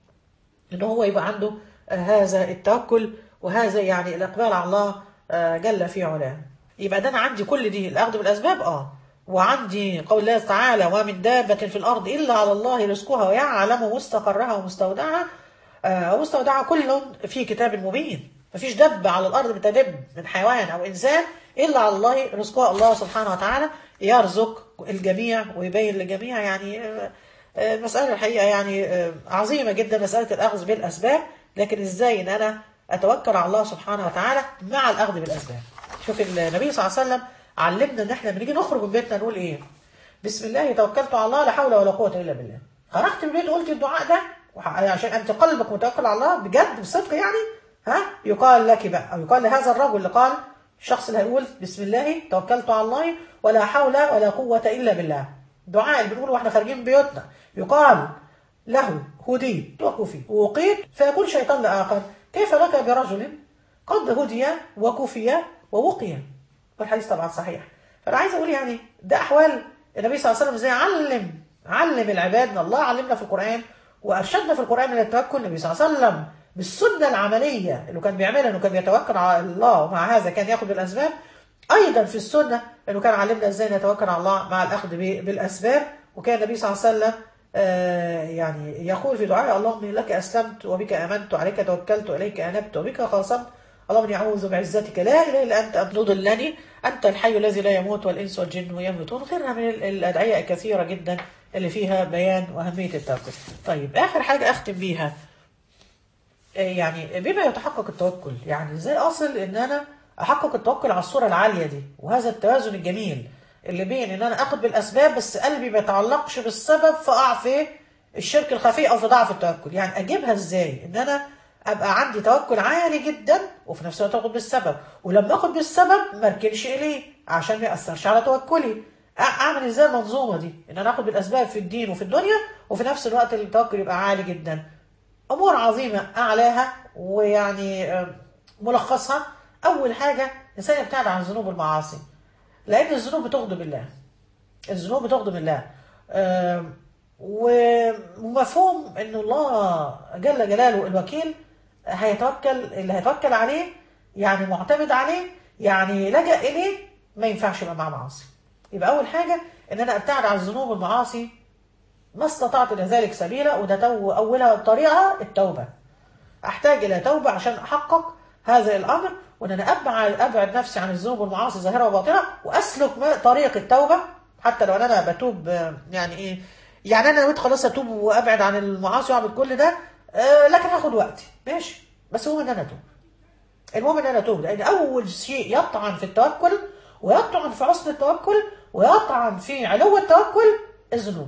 ان هو يبقى عنده آه، هذا التوكل وهذا يعني الاقبال على الله آه، جل في علاه يبقى ده انا عندي كل دي الاخذ بالاسباب اه وعندي قول الله تعالى ومن دابة في الأرض إلا على الله رزقها ويعلم مستقرها ومستودعها آه، ومستودعها كل في كتاب مبين مفيش دب على الأرض بتدب من حيوان أو إنسان إلا على الله رزقها الله سبحانه وتعالى يرزق الجميع ويبين للجميع يعني آه، آه، مسألة الحقيقة يعني آه، عظيمة جدا مسألة الأخذ بالأسباب لكن إزاي إن أنا أتوكل على الله سبحانه وتعالى مع الأخذ بالأسباب شوف النبي صلى الله عليه وسلم علمنا إن إحنا بنيجي نخرج من بيتنا نقول إيه بسم الله توكلت على الله لا حول ولا قوة إلا بالله خرجت من البيت قلت الدعاء ده وح- عشان أنت قلبك متوكل على الله بجد بصدق يعني ها يقال لك بقى أو يقال لهذا الرجل اللي قال الشخص اللي هيقول بسم الله توكلت على الله ولا حول ولا قوة إلا بالله دعاء اللي بنقوله واحنا خارجين من بيوتنا يقال له هديت وكفي ووقيت فيقول شيطان لآخر كيف لك برجل قد هدي وكفي ووقي والحديث طبعا صحيح فانا عايز اقول يعني ده احوال النبي صلى الله عليه وسلم ازاي علم علم العباد ان الله علمنا في القران وارشدنا في القران الى التوكل النبي صلى الله عليه وسلم بالسنه العمليه اللي كان بيعملها انه كان بيتوكل على الله ومع هذا كان ياخذ بالاسباب ايضا في السنه انه كان علمنا ازاي نتوكل على الله مع الاخذ ب- بالاسباب وكان النبي صلى الله عليه وسلم آه، يعني يقول في دعائه اللهم إني لك اسلمت وبك امنت عليك توكلت اليك انبت وبك خاصمت اللهم اني اعوذ بعزتك لا اله الا انت ان تضلني انت الحي الذي لا يموت والانس والجن يموتون غيرها من ال- الادعيه الكثيره جدا اللي فيها بيان واهميه التوكل. طيب اخر حاجه اختم بيها آه، يعني بما يتحقق التوكل يعني ازاي اصل ان انا احقق التوكل على الصوره العاليه دي وهذا التوازن الجميل اللي بين ان انا اخد بالاسباب بس قلبي ما يتعلقش بالسبب فاقع في الشرك الخفي او في ضعف التوكل يعني اجيبها ازاي ان انا ابقى عندي توكل عالي جدا وفي نفس الوقت اخد بالسبب ولما اخد بالسبب ما اركنش اليه عشان ما ياثرش على توكلي أ- اعمل ازاي المنظومه دي ان انا اخد بالاسباب في الدين وفي الدنيا وفي نفس الوقت التوكل يبقى عالي جدا امور عظيمه اعلاها ويعني آه، ملخصها اول حاجه الانسان يبتعد عن الذنوب والمعاصي لان الذنوب بتغضب الله الذنوب بتغضب الله آم، ومفهوم ان الله جل جلاله الوكيل هيتوكل اللي هيتوكل عليه يعني معتمد عليه يعني لجأ اليه ما ينفعش يبقى معاه معاصي يبقى اول حاجه ان انا ابتعد عن الذنوب والمعاصي ما استطعت الى ذلك سبيلا وده تو اولها طريقها التوبه احتاج الى توبه عشان احقق هذا الامر وان انا ابعد ابعد نفسي عن الذنوب والمعاصي ظاهره وباطنه واسلك ما- طريق التوبه حتى لو انا بتوب آه، يعني ايه يعني انا نويت خلاص اتوب وابعد عن المعاصي واعمل كل ده آه، لكن هاخد وقتي ماشي بس هو ان انا اتوب المهم ان انا اتوب لان اول شيء يطعن في التوكل ويطعن في حسن التوكل ويطعن في علو التوكل الذنوب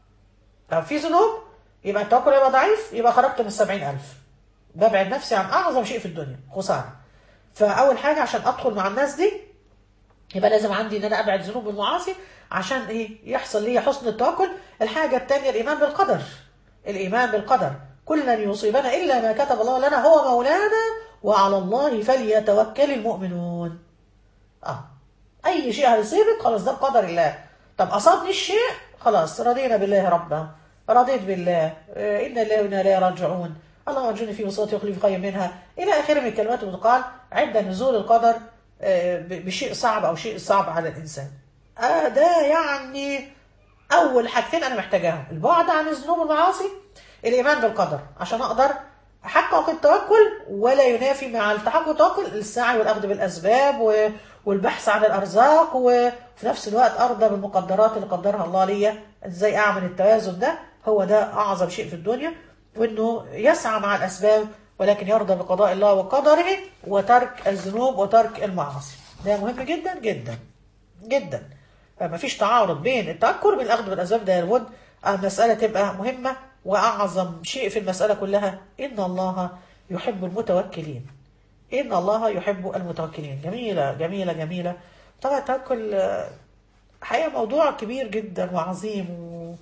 لو في ذنوب يبقى التوكل يبقى ضعيف يبقى خرجت من السبعين ألف ببعد نفسي عن أعظم شيء في الدنيا خسارة فأول حاجة عشان أدخل مع الناس دي يبقى لازم عندي ان انا ابعد ذنوب والمعاصي عشان ايه يحصل لي حسن التوكل الحاجه الثانيه الايمان بالقدر الايمان بالقدر كل لن يصيبنا الا ما كتب الله لنا هو مولانا وعلى الله فليتوكل المؤمنون اه اي شيء هيصيبك خلاص ده بقدر الله طب اصابني الشيء خلاص رضينا بالله ربا رضيت بالله آه، انا لله وانا اليه راجعون اللهم اجرني في مصيبتي وخلي في خير منها الى اخره من الكلمات اللي بتقال عند نزول القدر آه، ب- بشيء صعب او شيء صعب على الانسان آه ده يعني اول حاجتين انا محتاجاهم البعد عن الذنوب والمعاصي الايمان بالقدر عشان اقدر احقق التوكل ولا ينافي مع التحقق التوكل السعي والاخذ بالاسباب و- والبحث عن الارزاق وفي نفس الوقت ارضى بالمقدرات اللي قدرها الله ليا ازاي اعمل التوازن ده هو ده اعظم شيء في الدنيا وانه يسعى مع الاسباب ولكن يرضى بقضاء الله وقدره وترك الذنوب وترك المعاصي ده مهم جدا جدا جدا فما فيش تعارض بين التأكل وبين الأخذ بالأسباب ده لابد المسألة تبقى مهمة وأعظم شيء في المسألة كلها إن الله يحب المتوكلين إن الله يحب المتوكلين جميلة جميلة جميلة طبعا التوكل آه، حقيقة موضوع كبير جدا وعظيم و...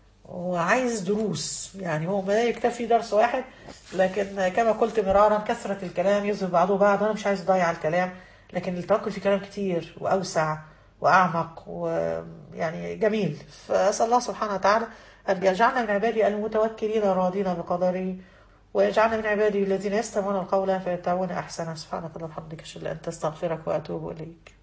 وعايز دروس يعني هو ما يكتفي درس واحد لكن كما قلت مرارا كثرة الكلام يذهب بعضه بعض أنا مش عايز أضيع الكلام لكن التوكل فيه كلام كتير وأوسع وأعمق ويعني جميل فأسأل الله سبحانه وتعالى أن يجعلنا من عباده المتوكلين الراضين بقدره ويجعلنا من عباده الذين يستمعون القول فيتبعون أحسنه سبحانك اللهم وبحمدك أشهد أن لا إله إلا أنت أستغفرك وأتوب إليك